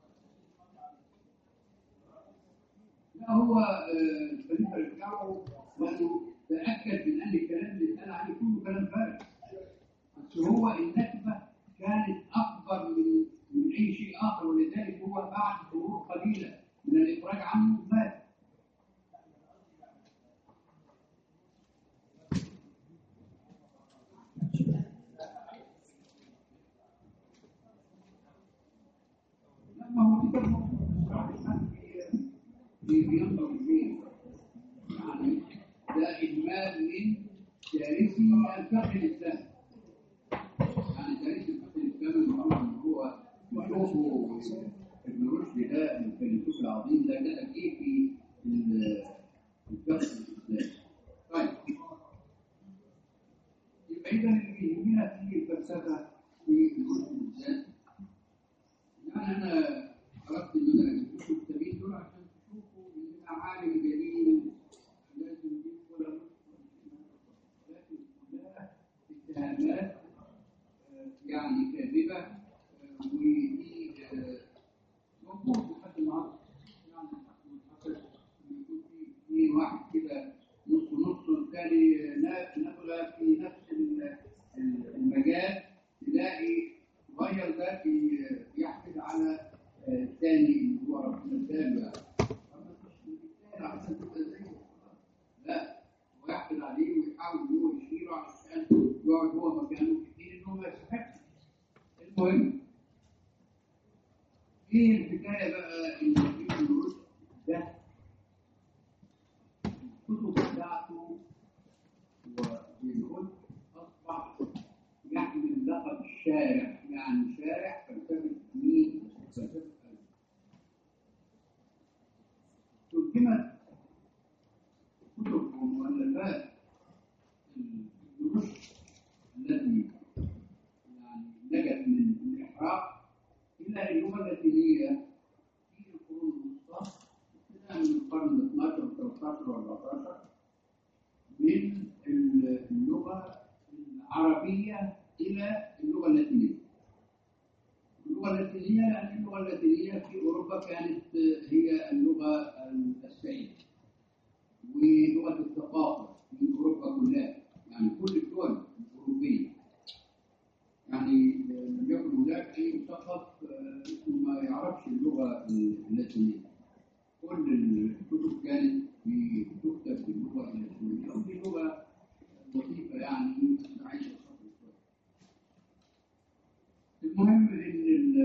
لا هو آه، الخليفه رجعه لانه تاكد من ان الكلام اللي اتقال عليه كله كلام فارغ بس هو النكبه كانت اكبر من من اي شيء اخر ولذلك هو بعد شهور قليله من الافراج عنه مات لما هو كتب في بينظر فيه يعني ده إجمال من دارسي الفقه الإسلامي يعني دارس الفقه الإسلامي المعروف إن هو يشوفه ابن رشد ده الفيلسوف العظيم ده كتب إيه في ال- الفقه الإسلامي طيب يبقى إذا اللي يهمنا في الفلسفة في الرشد بالذات يعني انا اردت ان انا اجيب لكم الكتابين دول عشان تشوفوا ان العالم جليل لازم يجيب ولا نص لكن كلها اتهامات آه، يعني كاذبه آه، ودي آه، موجود لحد النهارده يعني حتى يكون في اثنين واحد كده نص نص والثاني نا- نبغى في نفس ال- ال- المجال تلاقي غير ده في- يحفز على آه، الثاني اللي هو ربنا اداله يعني. طب ما تخش بالتالي عشان تبقى زيه لا هو يحفز عليه ويحاول ان هو يشيله عشان يقعد هو مكانه في حين ان هو ما يستحقش المهم ايه الحكايه بقى ان ابن رشد ده الكتب بتاعته وبيقول اصبح يحمل لقب الشارع يعني شارع فلسفه مين فلسفه قلب ترجمت كتب ومؤلفات ابن رشد التي يعني نجت من الإحراق إلى اللغة اللاتينية في القرون الوسطى ابتداء من القرن ال 12 و 13 و 14 من اللغة العربية إلى اللغة اللاتينية. اللغة اللاتينية لأن اللغة اللاتينية في أوروبا كانت هي اللغة السائدة ولغة الثقافة في مثقف آه، ما يعرفش اللغة اللاتينية كل الكتب كانت في تكتب باللغة اللاتينية ودي لغة لطيفة يعني بس عايزة صبر شوية المهم إن ال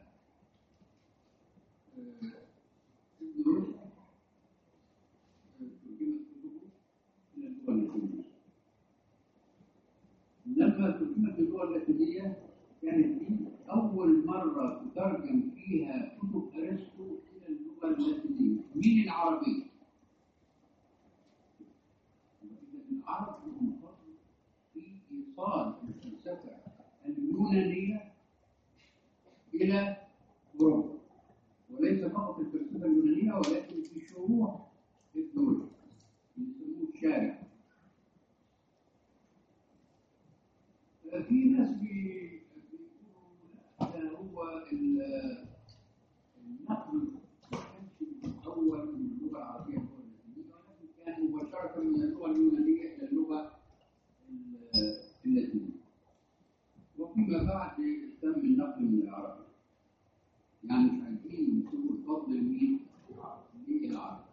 آه، ابن رشد آه، ترجمت كتبه إلى اللغة اللاتينية لما ترجمت اللغة اللاتينية كانت دي أول مرة تترجم فيها كتب أرسطو إلى اللغة اللاتينية من العربية. إذا العرب لهم فضل في إيصال الفلسفة اليونانية إلى أوروبا وليس فقط الفلسفة اليونانية ولكن في شروح ابن رشد يسموه الشارع في ناس بي- بيقولوا لا ده هو ال- النقل ما كانش الاول من اللغه العربيه اللغه اللاتينيه ولكن كان مباشره من اللغه اليونانيه الى اللغه ال- اللاتينيه وفيما بعد تم النقل من العربي يعني مش عايزين نسيبوا الفضل لمين؟ للعرب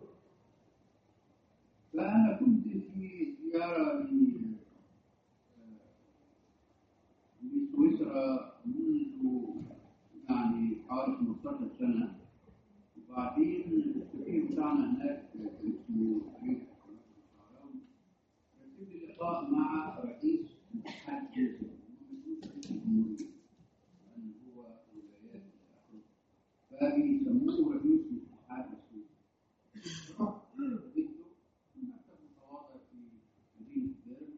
فانا كنت في زياره ل لسويسرا منذ يعني حوالي 15 سنة وبعدين السفير بتاعنا هناك اسمه فريد الشعراوي رتب لي لقاء مع رئيس اتحاد سويسرا رئيس الجمهورية لأن هو ولايات الأخرى فبيسموه رئيس الاتحاد السويسري رحت قابلته في مكتب متواضع في مدينة بيرن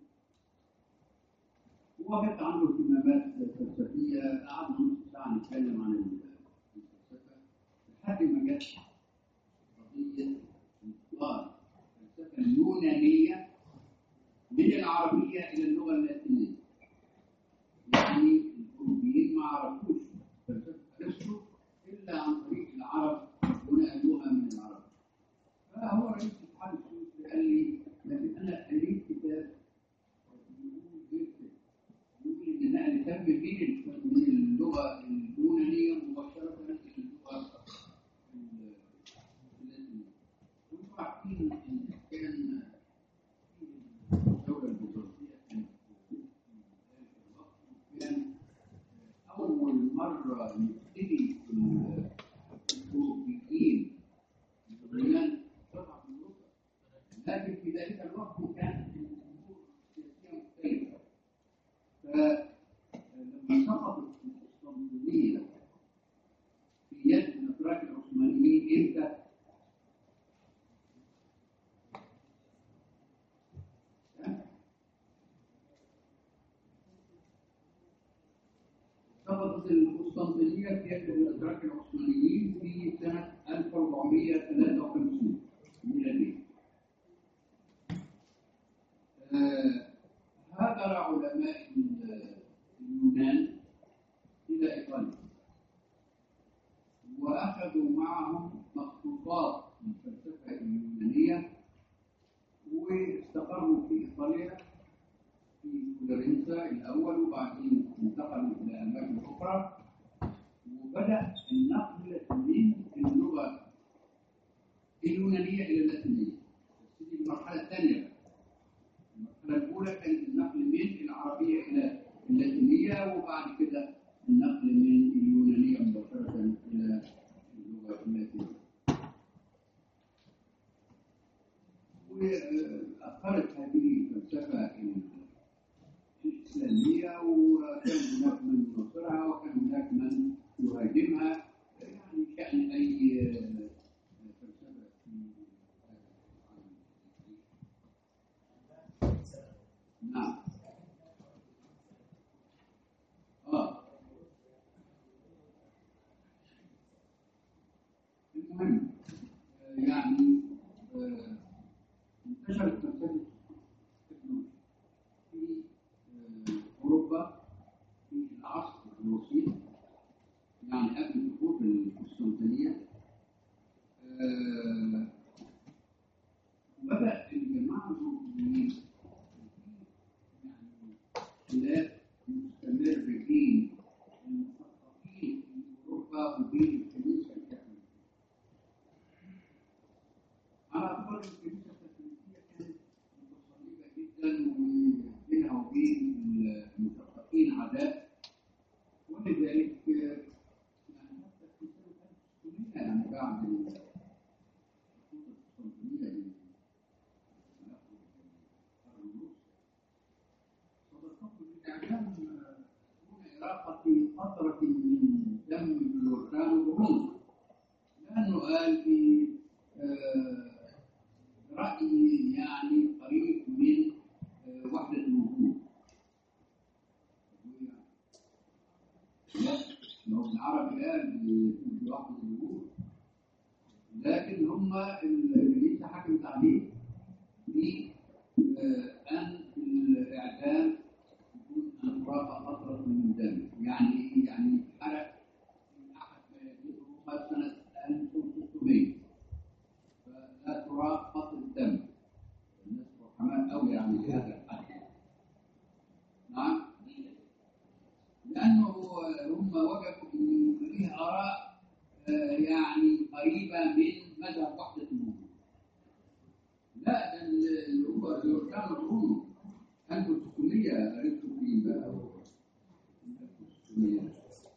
واحد عنده اهتمامات فلسفية قعدنا نص ساعة نتكلم عن الفلسفة لحد ما جت قضية انتقال الفلسفة اليونانية من العربية إلى اللغة اللاتينية. يعني الأوروبيين ما عرفوش فلسفة أرسطو إلا عن طريق العرب ونقلوها من العرب. فهو رئيس الاتحاد السويسري قال لي لكن أنا قريت كتاب بيقول جدا يقول ان نقل تم من من اللغه اليونانيه مباشره الى اللغه ال- اللاتينيه. وانتم عارفين ان كان في الدوله البيزنطيه كانت في ذلك الوقت وكان اول مره يبتدي ال- الاوروبيين اليونان طبعا في اوروبا لكن في ذلك الوقت كانت الامور السياسيه مختلفه فلما سقطت القسطنطينية في يد الأتراك العثمانيين إمتى؟ ها؟ سقطت القسطنطينية في يد الأتراك العثمانيين في سنة 1453 ميلادية. آه، هاجر علماء ال- اليونان إلى إيطاليا وأخذوا معهم مخطوطات من الفلسفة اليونانية واستقروا في إيطاليا في فلورنسا الأول وبعدين انتقلوا إلى أماكن أخرى وبدأ النقل من اللغة اليونانية إلى اللاتينية بس دي المرحلة الثانية بقى. المرحلة الأولى كانت النقل من العربية إلى اللاتينية وبعد كده النقل من اليونانية مباشرة إلى اللغة اللاتينية. وأثرت هذه الفلسفة الإسلامية وكان هناك من ينصرها وكان هناك من يهاجمها يعني شأن أي فلسفة في العالم. نعم اه المهم آه، يعني آه، انتشرت فلسفة التكنولوجيا في آه، أوروبا في العصر الوسيط يعني قبل سقوط القسطنطينية آه، بدأ الجماعة الأوروبيين يعني خلاف مستمر بين المثقفين قطرة من دم اليوردان وهم لأنه قال في آه، رأي يعني قريب من آه، وحدة الوجود لا ما هو العربي قال بوحدة الوجود لكن هم اللي لسه حكمت عليه في آه، أن الإعدام يكون أن تراق قطرة من دم يعني إيه؟ يعني حرق في أحد ميادينهم سنة 1600 فلا تراق قطرة دم الناس رحماء قوي يعني في هذا الحد نعم لأنه هم وجدوا أن ليه آراء آه، يعني قريبة من مذهب وحدة الوجود لا ده اللي هو اليوردان الرومي 1600 عرفته فيه بقى 1600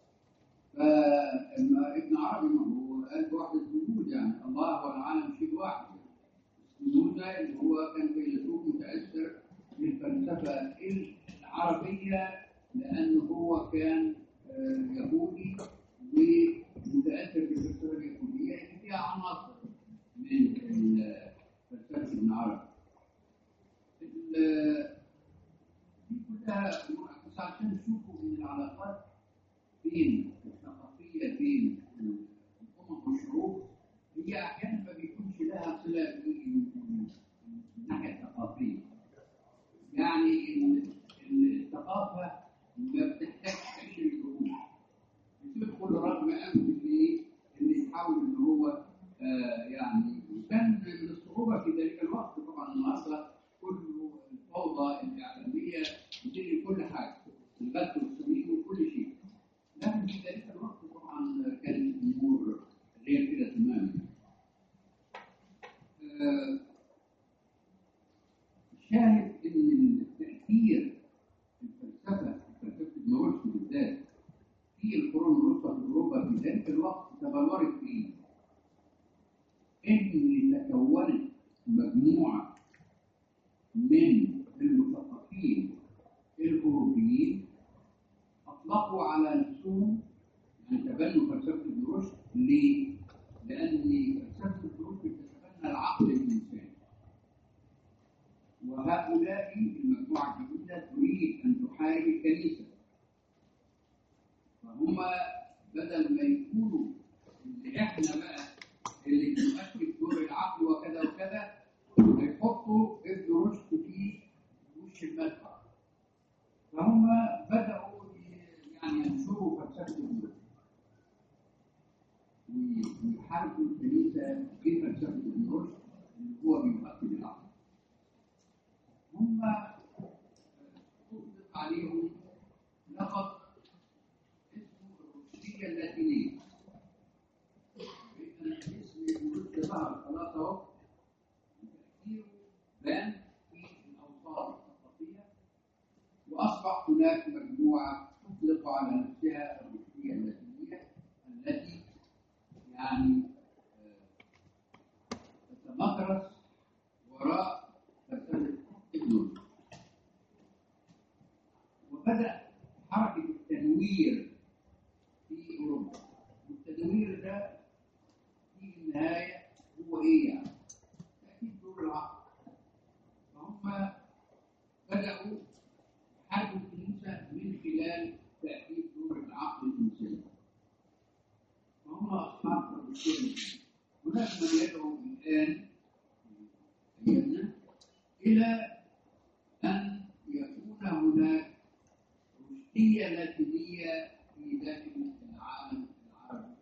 فلما ابن عربي ما هو قال بوحدة الوجود يعني الله والعالم شيء واحد سبينوزا اللي هو كان فيلسوف متأثر بالفلسفة العربية لأنه هو كان آه، يهودي ومتأثر بالفلسفة اليهودية اللي فيها عناصر من ال- فلسفة ابن عربي. ال- دي كلها بس عشان تشوفوا ان العلاقات بين الثقافيه بين الامم والشعوب هي احيانا ما بيكونش لها صله من من الناحيه الثقافيه. يعني ال- ال- الثقافه ما بتحتاجش تأشير الحقوق. بتدخل رغم انف اللي اللي يحاول ان هو آه يعني وكان من الصعوبه في ذلك الوقت طبعا النهارده كل الفوضى الاعلاميه بتجري كل حاجه الغد والسمين وكل شيء لكن في ذلك الوقت طبعا كانت الامور غير كده تماما آه، الشاهد ان التاثير الفلسفه فلسفه ابن رشد بالذات في القرون الوسطى في اوروبا في ذلك الوقت تبلورت في ان تكونت مجموعه من المثقفين الاوروبيين اطلقوا على نفسهم يعني تبنوا فلسفه ابن رشد ليه؟ لان فلسفه ابن رشد تتبنى العقل الانساني وهؤلاء المجموعه الجديده تريد ان تحارب الكنيسه فهم بدل ما يكونوا اللي احنا بقى اللي بنؤكد دور العقل وكذا وكذا هيحطوا ابن رشد في وش المدفع فهم بدأوا يعني ينشروا فلسفة ابن رشد ويحاربوا الكنيسة في فلسفة ابن رشد اللي هو بيؤكد العقل هم أطلق عليهم لقب اسمه الروسية اللاتينية إذا اسم الروسية ظهر خلاص أهو تأثيره بان في الأوصاف الثقافية وأصبح هناك مجموعة تطلق على نفسها الروسية اللاتينية التي يعني آه، تتمغرس وراء فلسفة ابن رشد وبدأ حركة التنوير في أوروبا والتنوير ده في النهاية هو إيه يعني؟ أكيد دور العقل فهم بدأوا يحاربوا الكنيسة من خلال تأكيد دور العقل الإنساني فهم أصحاب الروسية هناك من يدعو الآن في أيامنا إلى أن يكون هناك روسية لاتينية في داخل العالم العربي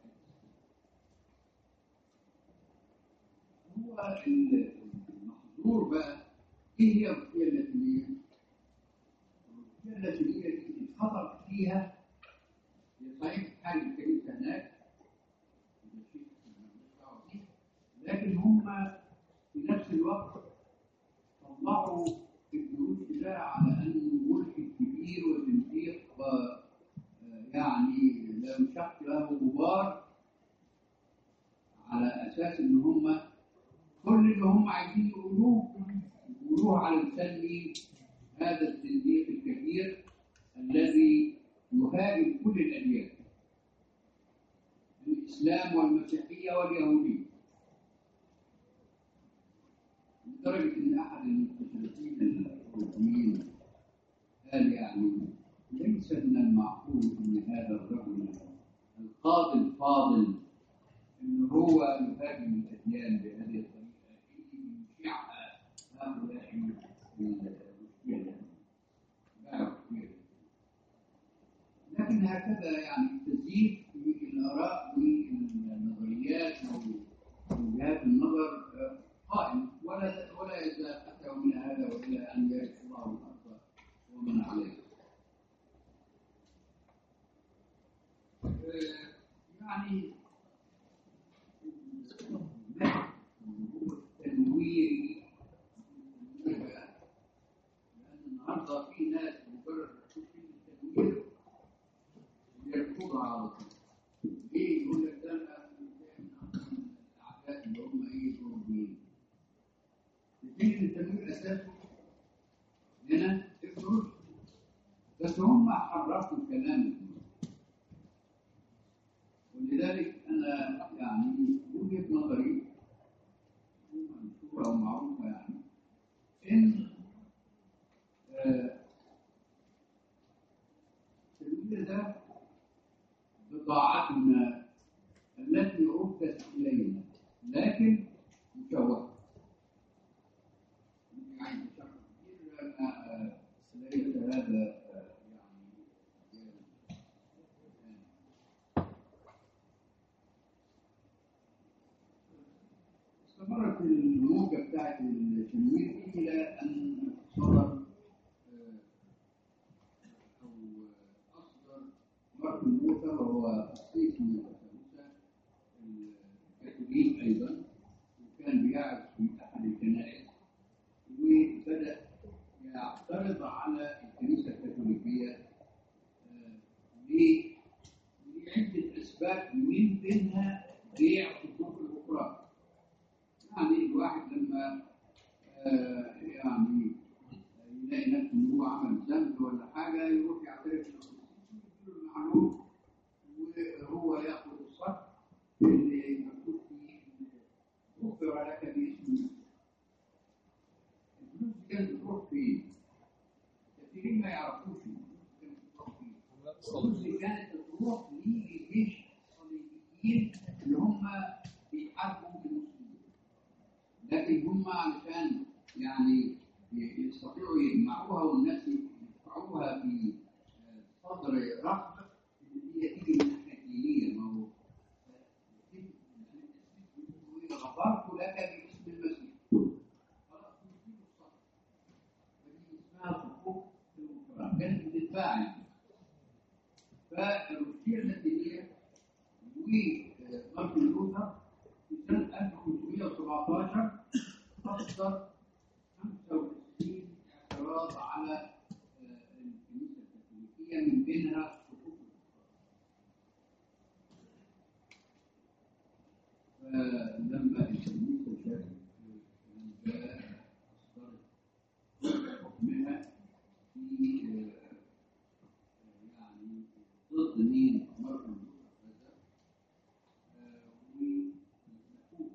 هو المحظور بقى ايه هي الروسية اللاتينية؟ الروسية اللاتينية دي الخطر فيها هي صحيح حال الكنيسة هناك وده شيء مالناش دعوة بيه، لكن هم في نفس الوقت طلعوا ابن رشد ده على انه ملحد كبير وزنديق آه، يعني لا يشق له غبار على اساس ان هم كل اللي هم عايزين يقولوه يقولوه على لسان مين؟ هذا الزنديق الكبير الذي يهاجم كل الاديان الإسلام والمسيحية واليهودية لدرجة إن أحد المستشرقين الأوروبيين قال يعني ليس من المعقول أن هذا الرجل القاضي الفاضل أن هو يهاجم الأديان بهذه الطريقة اللي يشيعها هؤلاء المشكلة لكن هكذا يعني تزيد في الآراء والنظريات ووجهات النظر قائم ولا ولا يزال حتى يومنا هذا والى ان يرث الله الارض ومن عليها. يعني هو التنويري لان النهارده في ناس مجرد تشوف التنوير يرفضها على طول. ليه؟ يقول لك ده انا من الاعداء اللي هم ايه الاوروبيين. الدين التنوير اساسه هنا ابن رشد بس هم حرفوا كلام ابن رشد ولذلك انا يعني وجهه نظري مشهوره ومعروفه يعني ان آه، التنوير ده بضاعتنا التي ردت الينا لكن مشوهه يعني بشكل كبير أنا ليس هذا يعني استمرت الموجة بتاعت التنوير إلى أن صدر أو أصدر مارتن لوثر وهو قسيس من الكنيسة الكاثوليك أيضا وكان بيعرف في أحد الكنائس وبدأ يعترض على الكنيسة الكاثوليكية آه، ل- لعدة أسباب من بينها بيع حقوق الأخرى. يعني الواحد لما آه، يعني يلاقي نفسه إن هو عمل ذنب ولا حاجة يروح يعترف للقسيس ويديله المعلوم وهو ياخذ الصك اللي مكتوب فيه إن غفر لك باسم المسيح. الفلوس دي كانت بتروح فين؟ كثيرين ما يعرفوش الفلوس دي كانت بتروح فين. الفلوس دي كانت بتروح لجيش الصليبيين اللي هم بيحاربوا المسلمين. لكن هم علشان يعني يستطيعوا يجمعوها والناس يدفعوها في صدر رفض اللي هي تيجي من الناحيه الدينيه ما هو غفرت لك باسم المسيح خلاص نسيب الصدر ودي اسمها حقوق الغفران كانت بتتباع يعني فالروسيه التي هي ومارتن لوثر في سنه 1517 اصدر 95 اعتراض على آه، الكنيسه الكاثوليكيه من بينها حقوق الغفران فلما الكنيسة شافت الكلام ده أصدرت حكمها في آه، يعني ضد مين مارتن لوثر هذا آه، ونفوه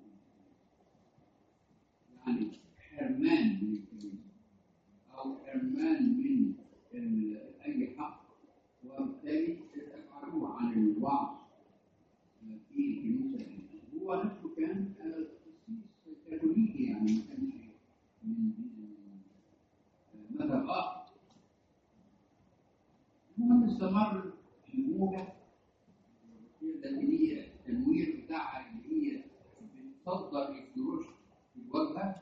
يعني حرمان من الكنيسة أو حرمان من ال- أي حق وبالتالي ابعدوه عن الوعظ في الكنيسة هو نفسه كان آه، قسيس كاثوليكي يعني ما كانش من من- آه، مذهب آخر المهم استمر الموجة الداخلية التنوير بتاعها اللي هي بتصدر الجروش في الواجهة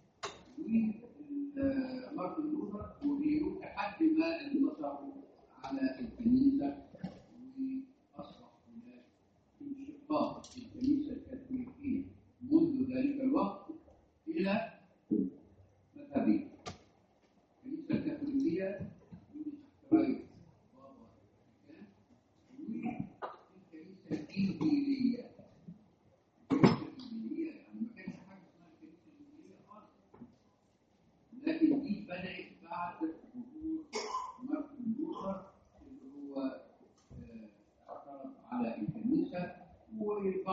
ومارتن لوثر وغيره لحد ما انتصروا على الكنيسة وأصبح هناك انشقاق في الكنيسة الكاثوليكية منذ ذلك الوقت إلى مذهبين الكنيسة الكاثوليكية من راية بابا الفاتيكان والكنيسة الإنجيلية الكنيسة الإنجيلية يعني ما كانش حاجة اسمها الكنيسة الإنجيلية خالص لكن دي بدأت بعد ظهور مارتن لوثر اللي هو آه، اعترض على الكنيسة و-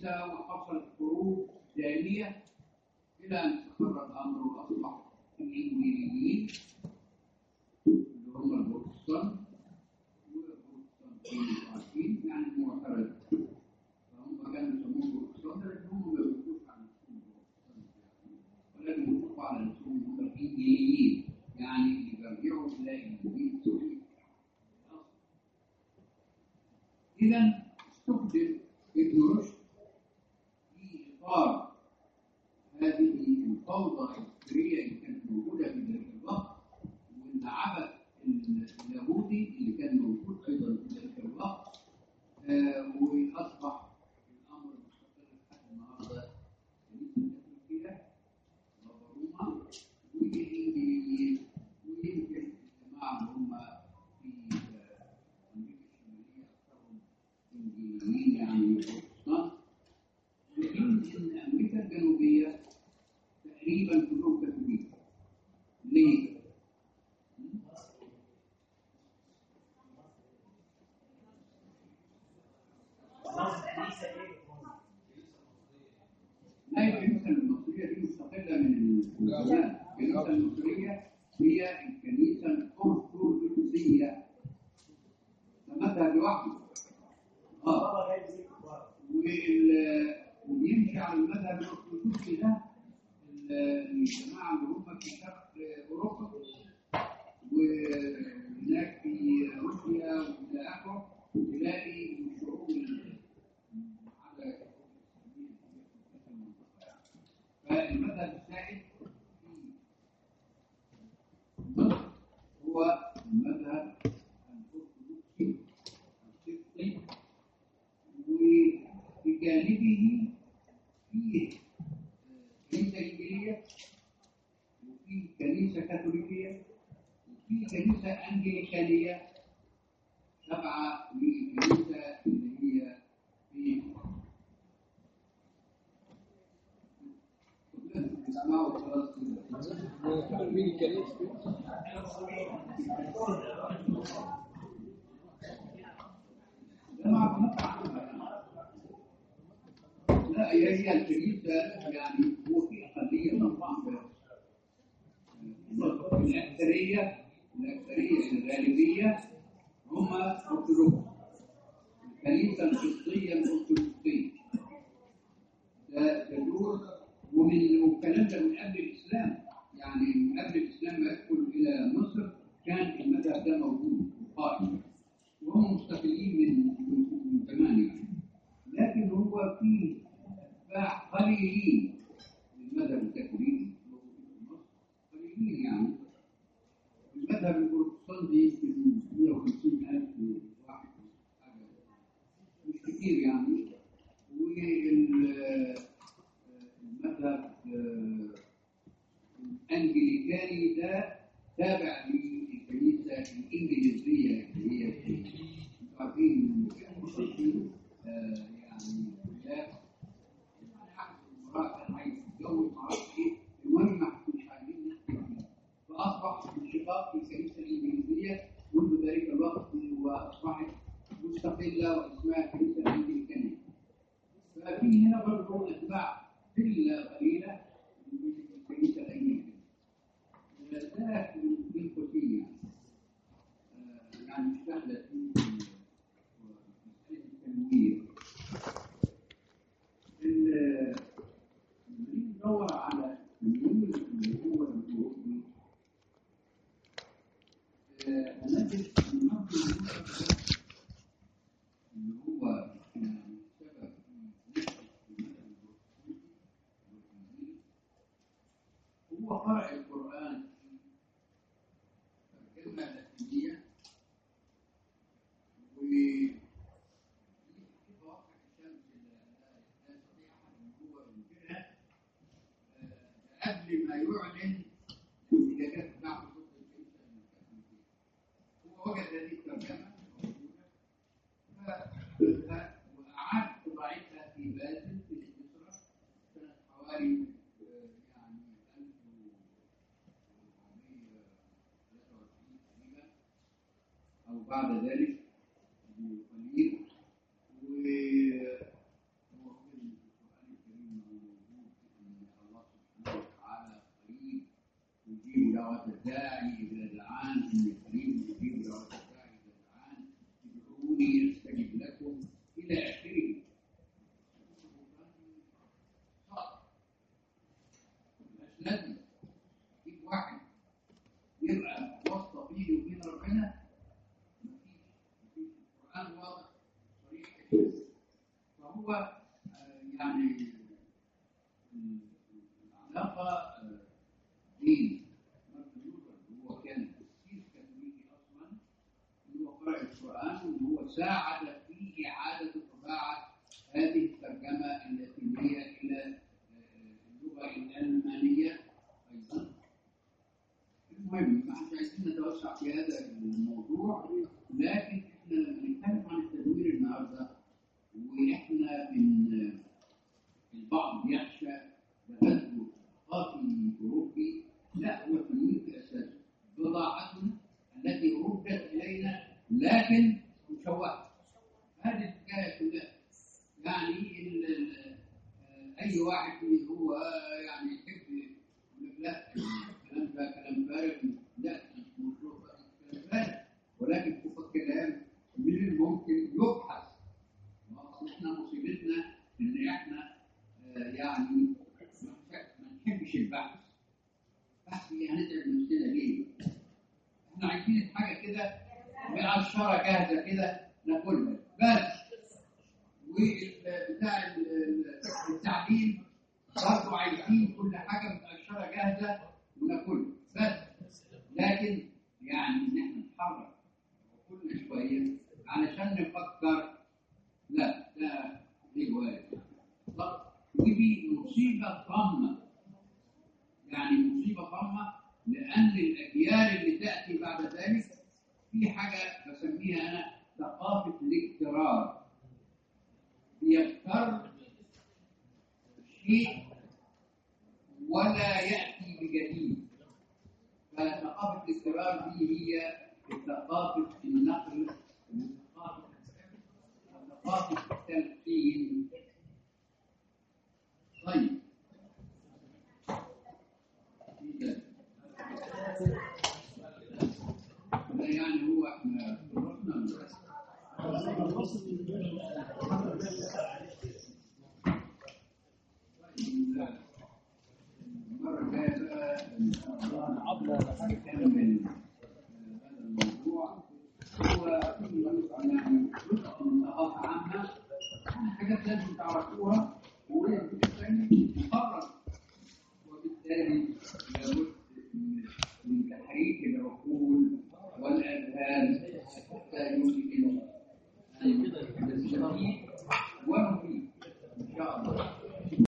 الكنيسة وحصلت حروب دامية إلى أن استقر الأمر وأصبح الإنجيليين اللي هم البروتستانت والبروتستانتيين عارفين يعني معترض فهم كانوا يسموهم بروتستانت لكن هم ما بيقولوش عن نفسهم بروتستانت يعني ولكن بيطلقوا على نفسهم هم الإنجيليين يعني اللي بيرجعوا إلى الإنجيل الصحيح إذا استخدم ابن رشد في إطار هذه الفوضى الفكرية اللي كانت موجودة في ذلك الوقت والعبث اليهودي اللي كان موجود أيضا في ذلك الوقت آه وأصبح الأمر مستقر لحد النهاردة كنيسة الكاثوليكية وروما والإنجيليين ويمكن الجماعة اللي هم في آه، أمريكا الشمالية أكثرهم إنجيليين يعني بروتستانت لكن إن أمريكا الجنوبية تقريبا كلهم كاثوليك ليه؟ لا هي الكنيسة المصرية دي مستقلة من الإسلام الكنيسة المصرية هي الكنيسة الأرثوذكسية ده مذهب لوحده اه وال- وبيمشي على المذهب الارثوذكسي ده ال- الجماعه اللي هم في شرق اوروبا وهناك في روسيا والى اخره تلاقي الشعوب ال- على فالمذهب السائد في مصر هو المذهب الارثوذكسي القبطي وبجانبه فيه كنيسة إنجيلية وفي كنيسة كاثوليكية وفي كنيسة أنجليكانية تابعة للكنيسة اللي هي في بيسمعوا خلاص كده. مين الكنيسة؟ لا ما أعرف عنها. لا هي هي الكنيسة يعني هو في أقلية طبعا الأكثرية الأكثرية الغالبية هم أرثوذكس الكنيسة القبطية الأرثوذكسية ده تدور ومن والكلام ده من قبل الإسلام يعني من قبل الإسلام ما يدخل إلى مصر كان المذهب ده موجود وقائم وهم مستقلين من من من زمان يعني لكن هو فيه أتباع قليلين للمذهب الكاثوليكي موجودين في مصر قليلين يعني المذهب البروتستانتي يمكن 150 ألف واحد حاجة مش كتير يعني والمذهب الأنجليكاني ده تابع للكنيسة الإنجليزية اللي هي في انتوا عارفين إن كانوا مصريين آه، يعني خلاف يعني أحد الأمراء كان عايز يتجوز معرفش إيه المهم ما مش عايزين نحكي فيه فأصبح انشقاق في الكنيسة الإنجليزية منذ ذلك الوقت وأصبحت مستقلة واسمها الكنيسة الأنجليكانية ففي هنا برضه أتباع قلة قليلة من الكنيسة الأنجليكانية ده في القوسية يعني مش داخلة في مسألة التنوير ال- لما نيجي ندور على التنوير اللي هو الأوروبي آه، هنجد النقد المنتشر اللي هو يعني سبب في نشأة المذهب البروتستانتي والإنجيل هو قرأ القرآن في الكلمة اللاتينية و في مواقع الشمس لا لا- لا يستطيع أحد أن هو ينكرها آه، قبل ما يعلن الاتجاهات بتاعته ضد الكنيسة الكاثوليكية هو وجد هذه الترجمة موجودة ف- ف- وأعاد طباعتها في بازل في سويسرا سنة حوالي آه، يعني 1423 تقريبا أو بعد ذلك بقليل و هو في ادعوني استجب لكم الى اخره صعب. ملهاش لازمه تجيب واحد يبقى واسطه بيني وبين ربنا مفيش مفيش القران واضح صريح كده. فهو آه، يعني العلاقه آه، بين مارتن لوثر اللي هو كان تفسير كاثوليكي اصلا اللي هو قرأ القرآن وإن هو ساعد في إعادة طباعة هذه الترجمة اللاتينية إلى آه، اللغة الألمانية أيضا. المهم ما احنا عايزين نتوسع في هذا الموضوع لكن احنا لما نتكلم عن التدوير النهارده واحنا من البعض يخشى تغزو ثقافي اوروبي لا هو التدوير في اساسه بضاعتنا التي ردت الينا لكن مشوهه هذه الحكايه كلها يعني ال- ال- آه، اي واحد من هو يعني يحب يقول لك لا الكلام ده كلام فارغ لا مش مشروع كلام فارغ ولكن فوق الكلام من الممكن يبحث ما أصل احنا مصيبتنا ان احنا آه، يعني ما ما نحبش البحث بحث ايه هنتعب نفسنا ليه؟ احنا عايزين حاجه كده مقشره جاهزه كده ناكلها بس وبتاع التعليم برضه عايزين كل حاجه متقشره جاهزه وناكلها بس لكن يعني ان احنا نتحرك كل شويه علشان نفكر لا ده دي هوايه طب ودي مصيبه طامه يعني مصيبه طامه لان الاجيال اللي تاتي بعد ذلك في حاجه بسميها انا ثقافه الاكترار يختار شيء ولا ياتي بجديد فثقافه الاكترار دي هي ثقافه النقل وثقافه وثقافه التلقين طيب إذا ده يعني هو احنا خلصنا المرة الجاية بقى إن شاء الله نكمل هذا الموضوع هو يعني جزء من ثقافة عامة حاجات لازم تعرفوها والجزء الثاني مقرر وبالتالي لابد من من تحريك العقول